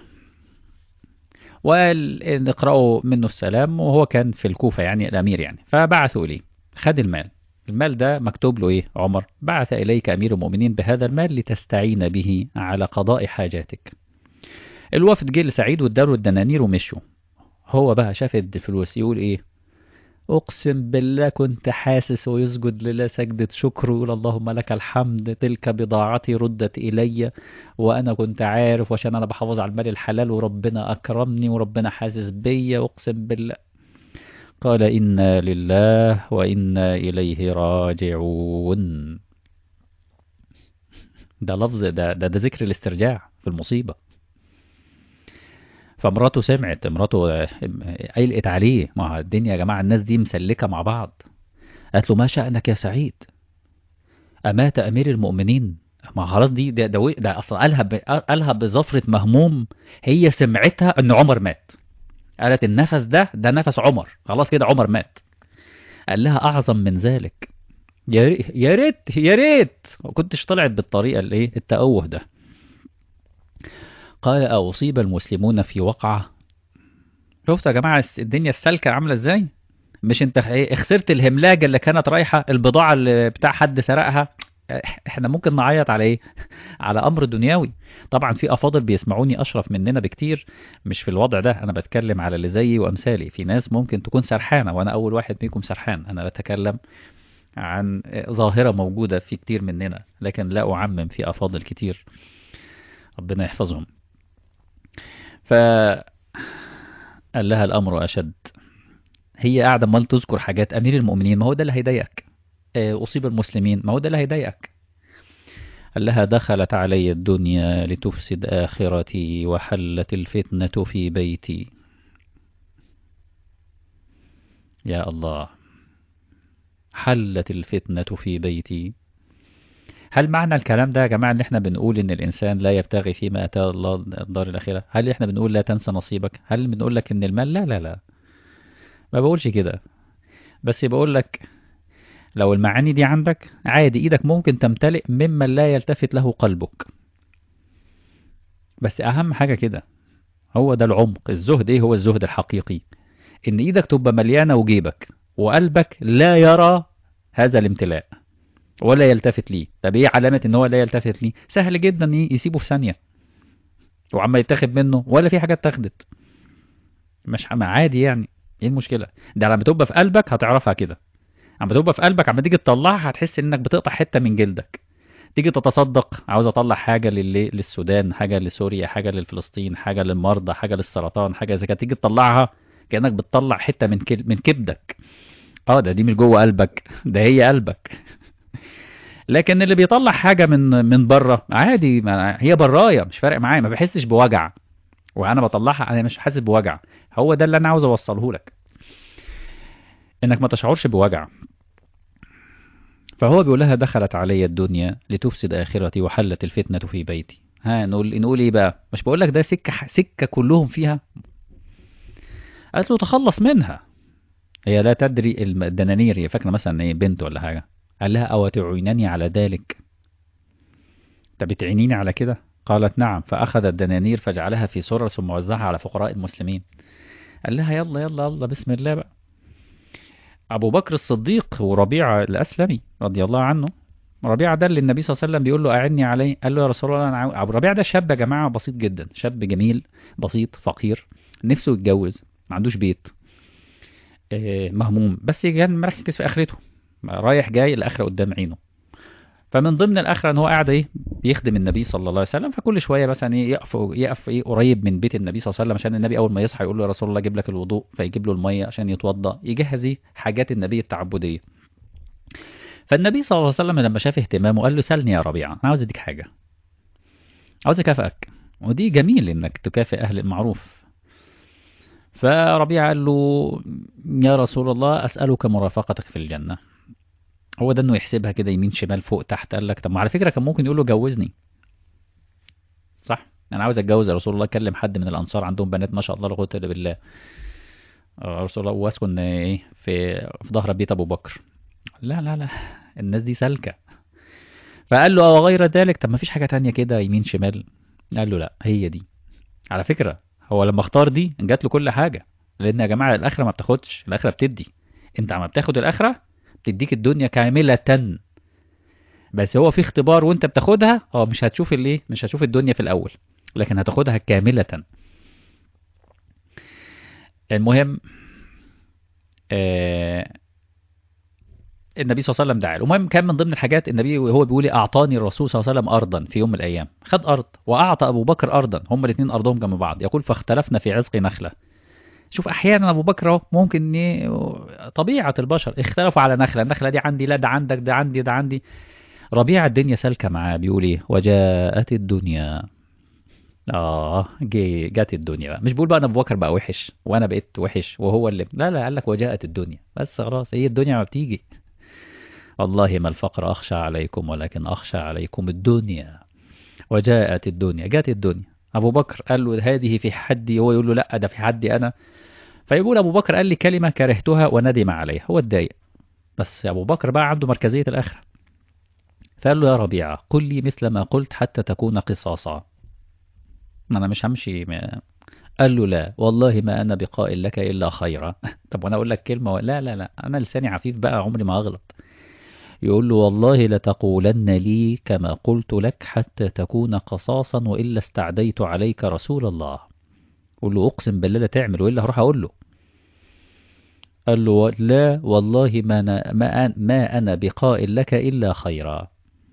وقال نقرأه منه السلام وهو كان في الكوفة يعني الأمير يعني فبعثوا إليه خد المال المال ده مكتوب له إيه عمر بعث إليك أمير المؤمنين بهذا المال لتستعين به على قضاء حاجاتك الوفد جه لسعيد واداله الدنانير ومشوا هو بقى شاف الفلوس يقول إيه أقسم بالله كنت حاسس ويسجد لله سجدة شكر ويقول اللهم لك الحمد تلك بضاعتي ردت إلي وأنا كنت عارف وعشان أنا بحافظ على المال الحلال وربنا أكرمني وربنا حاسس بيا أقسم بالله قال إنا لله وإنا إليه راجعون ده لفظ ده ده, ده ذكر الاسترجاع في المصيبة فمراته سمعت مراته قلقت عليه ما الدنيا يا جماعة الناس دي مسلكة مع بعض قالت له ما شأنك يا سعيد أمات أمير المؤمنين ما خلاص دي ده, ده, ده أصلا قالها ب... قالها بظفرة مهموم هي سمعتها إن عمر مات قالت النفس ده ده نفس عمر خلاص كده عمر مات قال لها أعظم من ذلك يا ريت يا ريت يا ريت ما كنتش طلعت بالطريقة الايه التأوه ده قال أصيب المسلمون في وقعة شفتوا يا جماعة الدنيا السالكة عاملة ازاي مش انت خسرت الهملاجة اللي كانت رايحة البضاعة اللي بتاع حد سرقها احنا ممكن نعيط على ايه على امر دنيوي طبعا في افاضل بيسمعوني اشرف مننا بكتير مش في الوضع ده انا بتكلم على اللي زيي وامثالي في ناس ممكن تكون سرحانة وانا اول واحد فيكم سرحان انا بتكلم عن ظاهرة موجودة في كتير مننا لكن لا أعمم في أفاضل كتير ربنا يحفظهم فقال لها الأمر أشد هي قاعدة مال تذكر حاجات أمير المؤمنين ما هو ده اللي هيضايقك أصيب المسلمين ما هو ده اللي هيضايقك قال لها دخلت علي الدنيا لتفسد آخرتي وحلت الفتنة في بيتي يا الله حلت الفتنة في بيتي هل معنى الكلام ده يا جماعة ان احنا بنقول ان الانسان لا يبتغي فيما اتاه الله الدار الاخرة هل احنا بنقول لا تنسى نصيبك هل بنقول لك ان المال لا لا لا ما بقولش كده بس بقول لك لو المعاني دي عندك عادي ايدك ممكن تمتلئ مما لا يلتفت له قلبك بس اهم حاجة كده هو ده العمق الزهد ايه هو الزهد الحقيقي ان ايدك تبقى مليانة وجيبك وقلبك لا يرى هذا الامتلاء ولا يلتفت ليه طب ايه علامة ان هو لا يلتفت ليه سهل جدا ايه يسيبه في ثانية وعما يتاخد منه ولا في حاجات اتاخدت مش عادي يعني ايه المشكلة ده لما تبقى في قلبك هتعرفها كده اما تبقى في قلبك اما تيجي تطلعها هتحس انك بتقطع حتة من جلدك تيجي تتصدق عاوز اطلع حاجة لل... للسودان حاجة لسوريا حاجة للفلسطين حاجة للمرضى حاجة للسرطان حاجة زي كده تيجي تطلعها كأنك بتطلع حتة من كل... من كبدك اه ده دي مش جوه قلبك ده هي قلبك لكن اللي بيطلع حاجة من من بره عادي ما هي براية مش فارق معايا ما بحسش بوجع وانا بطلعها انا مش حاسس بوجع هو ده اللي انا عاوز اوصله لك انك ما تشعرش بوجع فهو بيقول لها دخلت علي الدنيا لتفسد اخرتي وحلت الفتنة في بيتي ها نقول نقول ايه بقى مش بقول لك ده سكة سكة كلهم فيها قالت له تخلص منها هي لا تدري الدنانير هي فاكره مثلا ايه بنت ولا حاجه قال لها او تعينني على ذلك طب بتعينيني على كده قالت نعم فاخذ الدنانير فجعلها في سرة ثم وزعها على فقراء المسلمين قال لها يلا يلا يلا بسم الله بقى ابو بكر الصديق وربيعه الاسلمي رضي الله عنه ربيعه ده اللي النبي صلى الله عليه وسلم بيقول له اعني عليه قال له يا رسول الله انا ابو ربيعه ده شاب يا جماعه بسيط جدا شاب جميل بسيط فقير نفسه يتجوز ما عندوش بيت مهموم بس كان مركز في اخرته رايح جاي الاخره قدام عينه فمن ضمن الاخره ان هو قاعد ايه بيخدم النبي صلى الله عليه وسلم فكل شويه مثلا ايه يقف يقف ايه قريب من بيت النبي صلى الله عليه وسلم عشان النبي اول ما يصحى يقول له يا رسول الله اجيب لك الوضوء فيجيب له الميه عشان يتوضا يجهز ايه حاجات النبي التعبديه فالنبي صلى الله عليه وسلم لما شاف اهتمامه قال له سلني يا ربيعه انا عاوز اديك حاجه عاوز اكافئك ودي جميل انك تكافئ اهل المعروف فربيعه قال له يا رسول الله اسالك مرافقتك في الجنه هو ده انه يحسبها كده يمين شمال فوق تحت قال لك طب ما على فكره كان ممكن يقول له جوزني صح انا عاوز اتجوز يا رسول الله كلم حد من الانصار عندهم بنات ما شاء الله لا قوه الا بالله رسول الله واسكن ايه في في ظهر بيت ابو بكر لا لا لا الناس دي سالكه فقال له او غير ذلك طب ما فيش حاجه تانية كده يمين شمال قال له لا هي دي على فكره هو لما اختار دي جات له كل حاجه لان يا جماعه الاخره ما بتاخدش الاخره بتدي انت عم بتاخد الاخره بتديك الدنيا كامله بس هو في اختبار وانت بتاخدها اه مش هتشوف الايه مش هتشوف الدنيا في الاول لكن هتاخدها كامله المهم آه النبي صلى الله عليه وسلم دعا له المهم كان من ضمن الحاجات النبي وهو بيقول اعطاني الرسول صلى الله عليه وسلم ارضا في يوم من الايام خد ارض واعطى ابو بكر ارضا هما الاثنين ارضهم جنب بعض يقول فاختلفنا في عزق نخله شوف احيانا ابو بكر اهو ممكن طبيعه البشر اختلفوا على نخله النخله دي عندي لا ده عندك ده عندي ده عندي ربيع الدنيا سالكه معاه بيقول ايه وجاءت الدنيا اه جي جت الدنيا بقى مش بقول بقى انا ابو بكر بقى وحش وانا بقيت وحش وهو اللي لا لا قال لك وجاءت الدنيا بس خلاص هي الدنيا ما بتيجي والله ما الفقر اخشى عليكم ولكن اخشى عليكم الدنيا وجاءت الدنيا جاءت الدنيا ابو بكر قال له هذه في حدي هو يقول له لا ده في حدي انا فيقول ابو بكر قال لي كلمه كرهتها وندم عليها هو اتضايق بس ابو بكر بقى عنده مركزيه الاخره فقال له يا ربيعه قل لي مثل ما قلت حتى تكون قصاصا انا مش همشي ما... قال له لا والله ما انا بقائل لك الا خيرا طب وانا اقول لك كلمه لا لا لا انا لساني عفيف بقى عمري ما اغلط يقول له والله لتقولن لي كما قلت لك حتى تكون قصاصا وإلا استعديت عليك رسول الله قول له أقسم بالله لا تعمل وإلا هروح أقول له قال له لا والله ما أنا, ما, ما أنا بقائل لك إلا خيرا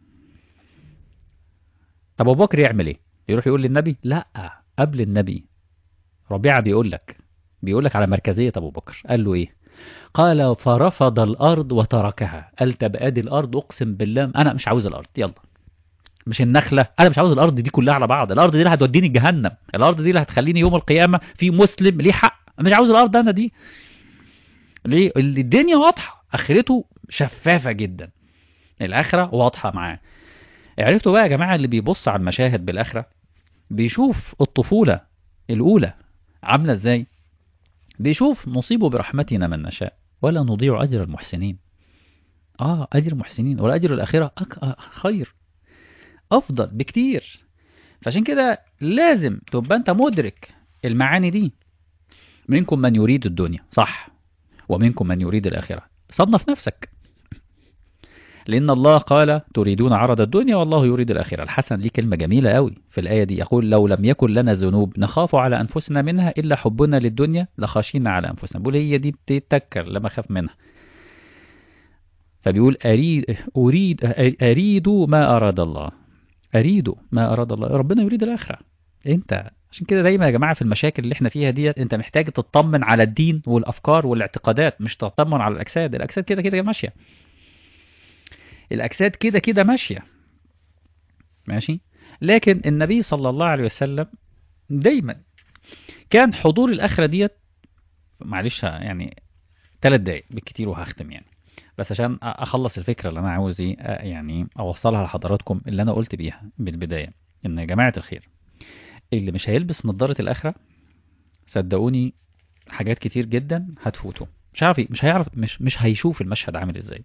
أبو بكر يعمل إيه يروح يقول للنبي لا قبل النبي ربيعة بيقول لك بيقول لك على مركزية أبو بكر قال له إيه قال فرفض الأرض وتركها قال طب ادي الأرض أقسم بالله أنا مش عاوز الأرض يلا مش النخلة أنا مش عاوز الأرض دي كلها على بعض الأرض دي اللي هتوديني جهنم الأرض دي اللي هتخليني يوم القيامة في مسلم ليه حق أنا مش عاوز الأرض أنا دي ليه الدنيا واضحة آخرته شفافة جدا الآخرة واضحة معاه عرفتوا بقى يا جماعة اللي بيبص على المشاهد بالآخرة بيشوف الطفولة الأولى عاملة ازاي بيشوف نصيب برحمتنا من نشاء ولا نضيع أجر المحسنين آه أجر المحسنين ولا أجر الآخرة أك... آه، خير أفضل بكتير فعشان كده لازم تبقى أنت مدرك المعاني دي منكم من يريد الدنيا صح ومنكم من يريد الآخرة صنف نفسك لأن الله قال تريدون عرض الدنيا والله يريد الآخرة الحسن ليه كلمة جميلة قوي في الآية دي يقول لو لم يكن لنا ذنوب نخاف على أنفسنا منها إلا حبنا للدنيا لخشينا على أنفسنا بيقول هي دي بتتكر لما خاف منها فبيقول أريد, أريد أريد ما أراد الله أريد ما أراد الله ربنا يريد الآخرة أنت عشان كده دايما يا جماعة في المشاكل اللي احنا فيها ديت انت محتاج تطمن على الدين والأفكار والاعتقادات مش تطمن على الأجساد الأجساد كده كده ماشية الأجساد كده كده ماشية ماشي لكن النبي صلى الله عليه وسلم دايما كان حضور الآخرة ديت معلش يعني ثلاث دقايق بالكتير وهختم يعني بس عشان أخلص الفكرة اللي أنا عاوز إيه يعني أوصلها لحضراتكم اللي أنا قلت بيها بالبداية إن يا جماعة الخير اللي مش هيلبس نظارة الآخرة صدقوني حاجات كتير جدا هتفوته مش عارف مش هيعرف مش مش هيشوف المشهد عامل ازاي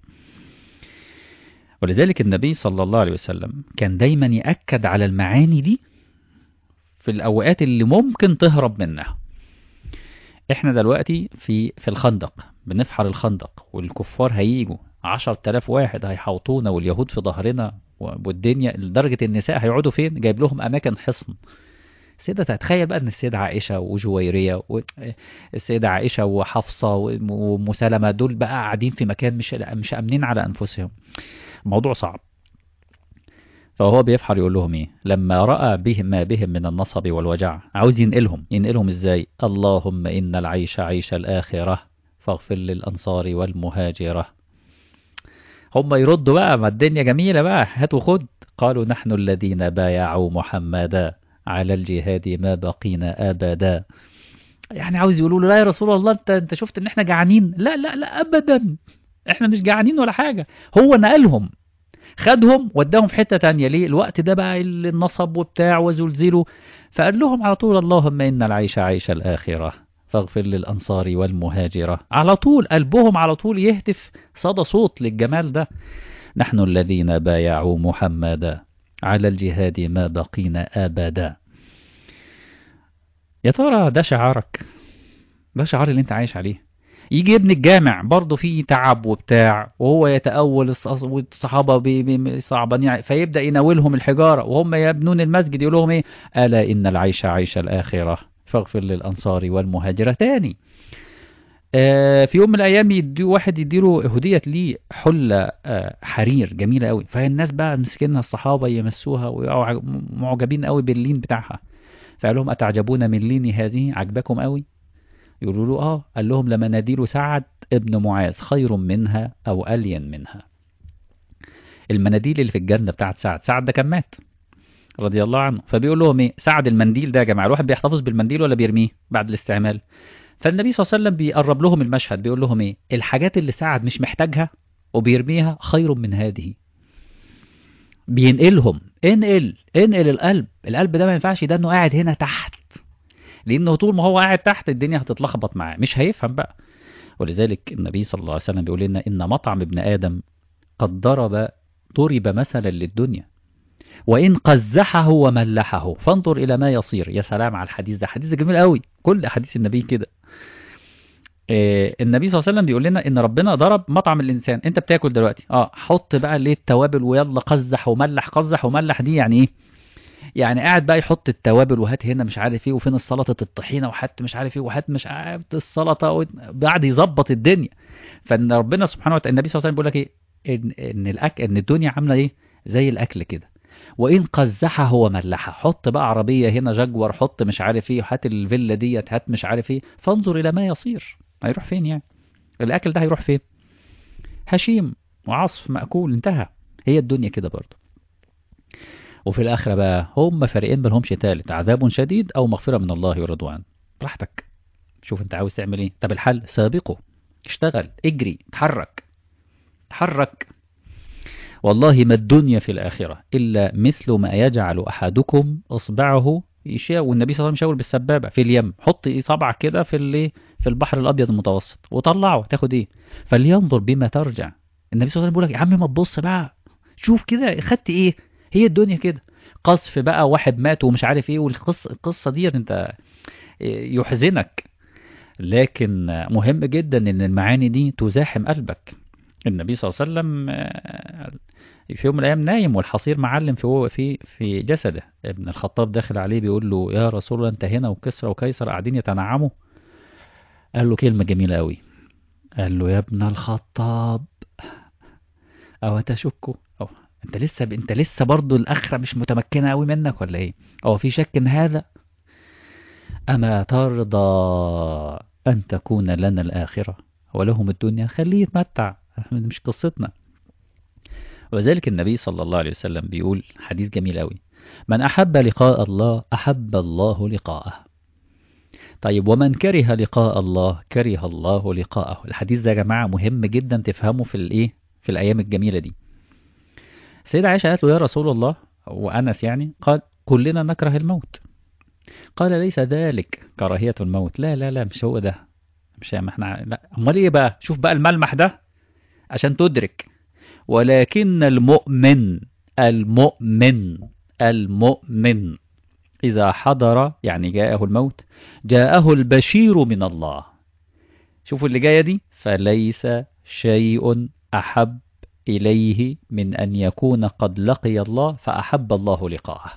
ولذلك النبي صلى الله عليه وسلم كان دايما يأكد على المعاني دي في الأوقات اللي ممكن تهرب منها احنا دلوقتي في في الخندق بنفحر الخندق والكفار هيجوا عشر تلاف واحد هيحوطونا واليهود في ظهرنا والدنيا لدرجة النساء هيقعدوا فين جايب لهم أماكن حصن السيدة تتخيل بقى ان السيدة عائشة وجويرية والسيدة عائشة وحفصة ومسلمة دول بقى قاعدين في مكان مش مش امنين على انفسهم موضوع صعب فهو بيفحر يقول لهم ايه لما رأى بهم ما بهم من النصب والوجع عاوز ينقلهم ينقلهم ازاي اللهم إن العيش عيش الآخرة فاغفر للأنصار والمهاجرة هم يردوا بقى ما الدنيا جميلة بقى هات وخد قالوا نحن الذين بايعوا محمدا على الجهاد ما بقينا أبدا يعني عاوز يقولوا له لا يا رسول الله انت انت شفت ان احنا جعانين لا لا لا ابدا احنا مش جعانين ولا حاجة هو نقلهم خدهم وداهم في حتة تانية ليه الوقت ده بقى النصب وبتاع وزلزلوا فقال لهم على طول اللهم إن العيش عيش الآخرة فاغفر للأنصار والمهاجرة على طول قلبهم على طول يهتف صدى صوت للجمال ده نحن الذين بايعوا محمدا على الجهاد ما بقينا أبدا يا ترى ده شعارك ده شعار اللي انت عايش عليه يجي ابن الجامع برضه فيه تعب وبتاع وهو يتأول الصحابة صعبانين فيبدأ يناولهم الحجارة وهم يبنون المسجد يقول لهم ايه ألا إن العيش عيش الآخرة فاغفر للأنصار والمهاجرة تاني آه في يوم من الأيام يدي واحد يديله هدية ليه حلة آه حرير جميلة قوي فالناس بقى مسكينها الصحابة يمسوها ويقعوا معجبين قوي باللين بتاعها فقال لهم أتعجبون من ليني هذه عجبكم قوي يقولوا له اه قال لهم لمناديل سعد ابن معاذ خير منها او الين منها المناديل اللي في الجنة بتاعت سعد سعد ده كان مات رضي الله عنه فبيقول لهم ايه سعد المنديل ده يا جماعة الواحد بيحتفظ بالمنديل ولا بيرميه بعد الاستعمال فالنبي صلى الله عليه وسلم بيقرب لهم المشهد بيقول لهم ايه الحاجات اللي سعد مش محتاجها وبيرميها خير من هذه بينقلهم انقل انقل القلب القلب ده ما ينفعش ده انه قاعد هنا تحت لانه طول ما هو قاعد تحت الدنيا هتتلخبط معاه مش هيفهم بقى ولذلك النبي صلى الله عليه وسلم بيقول لنا ان مطعم ابن ادم قد ضرب ضرب مثلا للدنيا وان قزحه وملحه فانظر الى ما يصير يا سلام على الحديث ده حديث جميل قوي كل احاديث النبي كده آه النبي صلى الله عليه وسلم بيقول لنا ان ربنا ضرب مطعم الانسان انت بتاكل دلوقتي اه حط بقى ليه التوابل ويلا قزح وملح قزح وملح دي يعني ايه يعني قاعد بقى يحط التوابل وهات هنا مش عارف ايه وفين السلطه الطحينه وهات مش عارف ايه وهات مش عارف السلطه بعد يظبط الدنيا فان ربنا سبحانه وتعالى النبي صلى الله عليه وسلم بيقول لك ايه ان ان الاكل ان الدنيا عامله ايه زي الاكل كده وان قزحه وملحه حط بقى عربيه هنا جاكور حط مش عارف ايه هات الفيلا ديت هات مش عارف ايه فانظر الى ما يصير هيروح فين يعني الاكل ده هيروح فين هشيم وعصف مأكول انتهى هي الدنيا كده برضه وفي الآخرة بقى هم فريقين ملهمش تالت عذاب شديد أو مغفرة من الله ورضوان براحتك شوف انت عاوز تعمل ايه طب الحل سابقه اشتغل اجري اتحرك اتحرك والله ما الدنيا في الآخرة إلا مثل ما يجعل أحدكم إصبعه يشاء والنبي صلى الله عليه وسلم شاور بالسبابة في اليم حط إصبعك كده في اللي في البحر الأبيض المتوسط وطلعه تاخد إيه فلينظر بما ترجع النبي صلى الله عليه وسلم بيقول لك يا عم ما تبص بقى شوف كده خدت إيه هي الدنيا كده قذف بقى واحد مات ومش عارف إيه والقصة القصة دي أنت يحزنك لكن مهم جدا ان المعاني دي تزاحم قلبك النبي صلى الله عليه وسلم في يوم من الايام نايم والحصير معلم في في في جسده ابن الخطاب داخل عليه بيقول له يا رسول الله انت هنا وكسرى وقيصر قاعدين يتنعموا قال له كلمه جميله قوي قال له يا ابن الخطاب او تشك او انت لسه انت لسه برضه الاخره مش متمكنه قوي منك ولا ايه او في شك ان هذا أما ترضى أن تكون لنا الآخرة ولهم الدنيا خليه يتمتع مش قصتنا وذلك النبي صلى الله عليه وسلم بيقول حديث جميل أوي من أحب لقاء الله أحب الله لقاءه طيب ومن كره لقاء الله كره الله لقاءه الحديث ده يا جماعة مهم جدا تفهمه في الإيه في الأيام الجميلة دي سيدة عائشة قالت له يا رسول الله وأنس يعني قال كلنا نكره الموت قال ليس ذلك كراهية الموت لا لا لا مش هو ده مش ما احنا لا امال ايه بقى شوف بقى الملمح ده عشان تدرك ولكن المؤمن المؤمن المؤمن إذا حضر يعني جاءه الموت جاءه البشير من الله شوفوا اللي جاية دي فليس شيء أحب إليه من أن يكون قد لقي الله فأحب الله لقاءه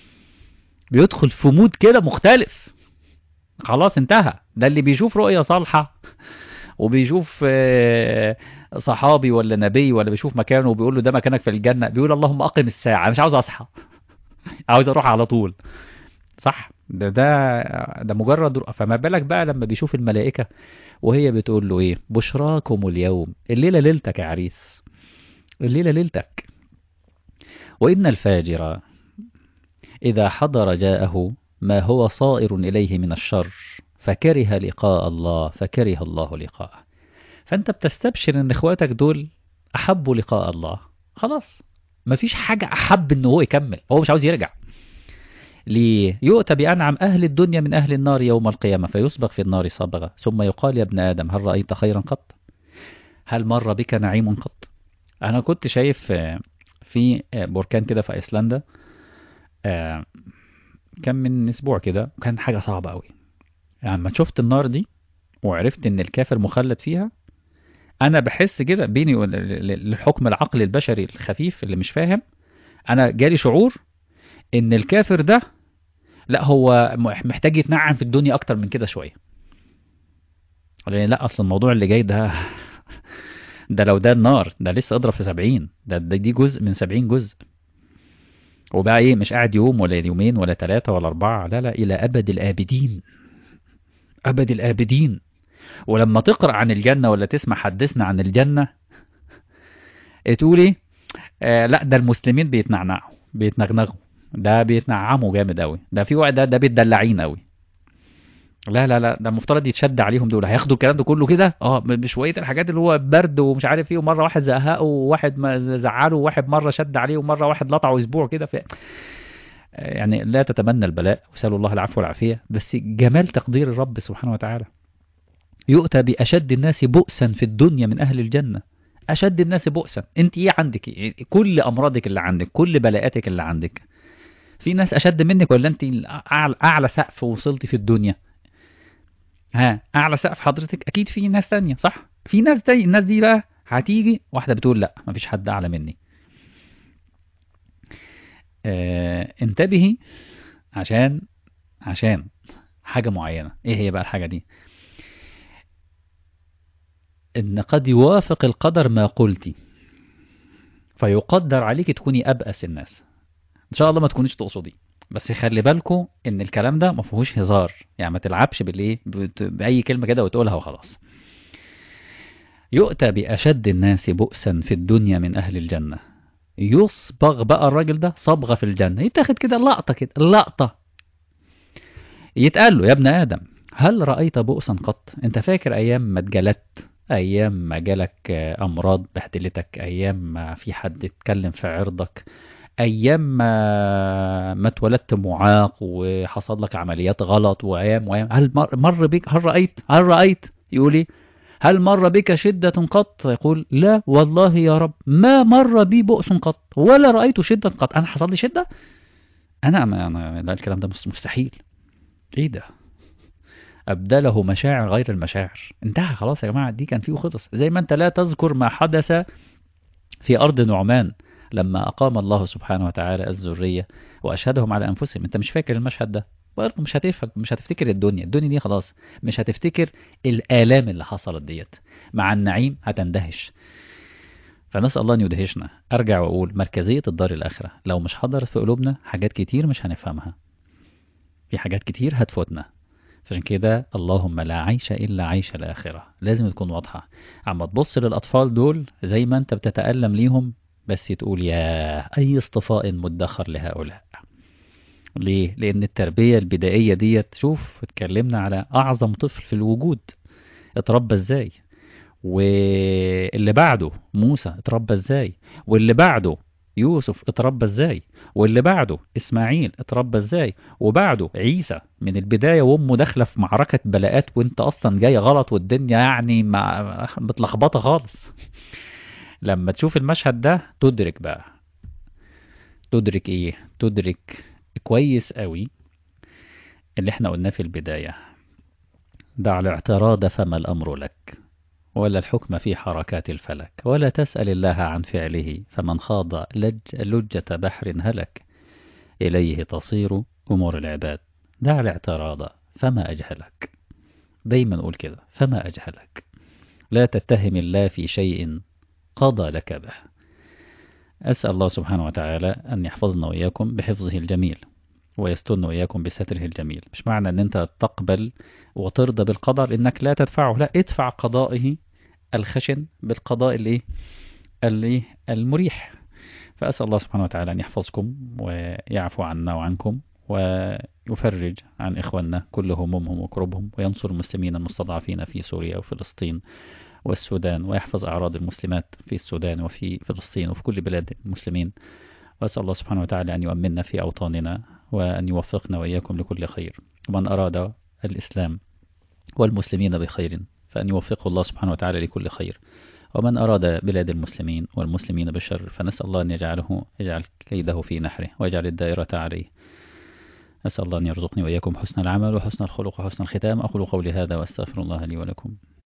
بيدخل في مود كده مختلف خلاص انتهى ده اللي بيشوف رؤية صالحة وبيشوف صحابي ولا نبي ولا بيشوف مكانه وبيقول له ده مكانك في الجنة بيقول اللهم أقم الساعة مش عاوز أصحى عاوز أروح على طول صح ده ده ده مجرد فما بالك بقى لما بيشوف الملائكة وهي بتقول له ايه بشراكم اليوم الليلة ليلتك يا عريس الليلة ليلتك وإن الفاجر إذا حضر جاءه ما هو صائر إليه من الشر فكره لقاء الله فكره الله لقاءه فأنت بتستبشر أن إخواتك دول أحبوا لقاء الله خلاص مفيش حاجة أحب أنه هو يكمل هو مش عاوز يرجع ليه يؤتى بأنعم أهل الدنيا من أهل النار يوم القيامة فيسبق في النار صبغة ثم يقال يا ابن آدم هل رأيت خيرا قط هل مر بك نعيم قط أنا كنت شايف في بركان كده في أيسلندا كان من أسبوع كده وكان حاجة صعبة أوي يعني لما شفت النار دي وعرفت إن الكافر مخلد فيها أنا بحس كده بيني الحكم العقلي البشري الخفيف اللي مش فاهم أنا جالي شعور إن الكافر ده لا هو محتاج يتنعم في الدنيا أكتر من كده شوية لأن لا أصل الموضوع اللي جاي ده ده لو ده النار ده لسه اضرب في سبعين ده, ده دي جزء من سبعين جزء وبقى ايه مش قاعد يوم ولا يومين ولا ثلاثة ولا أربعة لا لا إلى أبد الآبدين أبد الآبدين ولما تقرأ عن الجنة ولا تسمع حدثنا عن الجنة تقولي آه لا ده المسلمين بيتنعنعوا بيتنغنغوا ده بيتنعموا جامد قوي ده في واحد ده, ده بيتدلعين قوي لا لا لا ده المفترض يتشد عليهم دول هياخدوا الكلام ده كله كده اه بشويه الحاجات اللي هو برد ومش عارف ايه ومره واحد زهقه وواحد زعله وواحد مره شد عليه ومره واحد لطعه اسبوع كده في يعني لا تتمنى البلاء وسألوا الله العفو والعافيه بس جمال تقدير الرب سبحانه وتعالى يؤتى بأشد الناس بؤسا في الدنيا من أهل الجنة أشد الناس بؤسا أنت إيه عندك إيه؟ كل أمراضك اللي عندك كل بلاءاتك اللي عندك في ناس أشد منك ولا أنت أعلى, أعلى سقف وصلتي في الدنيا ها اعلى سقف حضرتك اكيد في ناس تانية صح في ناس تانية الناس دي بقى هتيجي واحده بتقول لا مفيش حد اعلى مني آه انتبهي عشان عشان حاجة معينة ايه هي بقى الحاجة دي ان قد يوافق القدر ما قلتي فيقدر عليك تكوني ابأس الناس ان شاء الله ما تكونيش تقصدي بس خلي بالكم ان الكلام ده ما فيهوش هزار يعني ما تلعبش بالايه باي كلمه كده وتقولها وخلاص يؤتى باشد الناس بؤسا في الدنيا من اهل الجنه يصبغ بقى الراجل ده صبغه في الجنه يتاخد كده لقطه كده لقطه يتقال له يا ابن ادم هل رايت بؤسا قط انت فاكر ايام ما اتجلدت أيام ما جالك أمراض بهدلتك أيام ما في حد اتكلم في عرضك أيام ما ما اتولدت معاق وحصل لك عمليات غلط وأيام وأيام هل مر, مر بك هل رأيت هل رأيت يقول لي هل مر بك شدة قط يقول لا والله يا رب ما مر بي بؤس قط ولا رأيت شدة قط أنا حصل لي شدة أنا ما أنا لا الكلام ده مستحيل إيه ده أبدله مشاعر غير المشاعر انتهى خلاص يا جماعة دي كان فيه خلص زي ما أنت لا تذكر ما حدث في أرض نعمان لما أقام الله سبحانه وتعالى الذرية وأشهدهم على أنفسهم أنت مش فاكر المشهد ده برضه مش هتفك مش هتفتكر الدنيا الدنيا دي خلاص مش هتفتكر الآلام اللي حصلت ديت مع النعيم هتندهش فنسأل الله أن يدهشنا أرجع وأقول مركزية الدار الآخرة لو مش حضرت في قلوبنا حاجات كتير مش هنفهمها في حاجات كتير هتفوتنا عشان كده اللهم لا عيش إلا عيش الآخرة لازم تكون واضحة عما تبص للأطفال دول زي ما أنت بتتألم ليهم بس تقول يا أي اصطفاء مدخر لهؤلاء ليه؟ لأن التربية البدائية ديت شوف اتكلمنا على أعظم طفل في الوجود اتربى ازاي واللي بعده موسى اتربى ازاي واللي بعده يوسف اتربى ازاي واللي بعده اسماعيل اتربى ازاي وبعده عيسى من البداية وامه داخله في معركة بلاءات وانت اصلا جاي غلط والدنيا يعني مع متلخبطة خالص لما تشوف المشهد ده تدرك بقى تدرك ايه تدرك كويس قوي اللي احنا قلناه في البداية دع الاعتراض فما الأمر لك ولا الحكم في حركات الفلك ولا تسأل الله عن فعله فمن خاض لج لجة بحر هلك إليه تصير أمور العباد دع الاعتراض فما أجهلك دايما أقول كده فما أجهلك لا تتهم الله في شيء قضى لك به أسأل الله سبحانه وتعالى أن يحفظنا وإياكم بحفظه الجميل ويستن وإياكم بستره الجميل مش معنى أن أنت تقبل وترضى بالقدر إنك لا تدفعه لا ادفع قضائه الخشن بالقضاء اللي اللي المريح فأسأل الله سبحانه وتعالى أن يحفظكم ويعفو عنا وعنكم ويفرج عن إخواننا كل همومهم وكربهم وينصر المسلمين المستضعفين في سوريا وفلسطين والسودان ويحفظ أعراض المسلمات في السودان وفي فلسطين وفي كل بلاد المسلمين وأسأل الله سبحانه وتعالى أن يؤمننا في أوطاننا وأن يوفقنا وإياكم لكل خير ومن أراد الإسلام والمسلمين بخير فأن يوفقه الله سبحانه وتعالى لكل خير ومن أراد بلاد المسلمين والمسلمين بشر فنسأل الله أن يجعله يجعل كيده في نحره ويجعل الدائرة عليه أسأل الله أن يرزقني وإياكم حسن العمل وحسن الخلق وحسن الختام أقول قولي هذا وأستغفر الله لي ولكم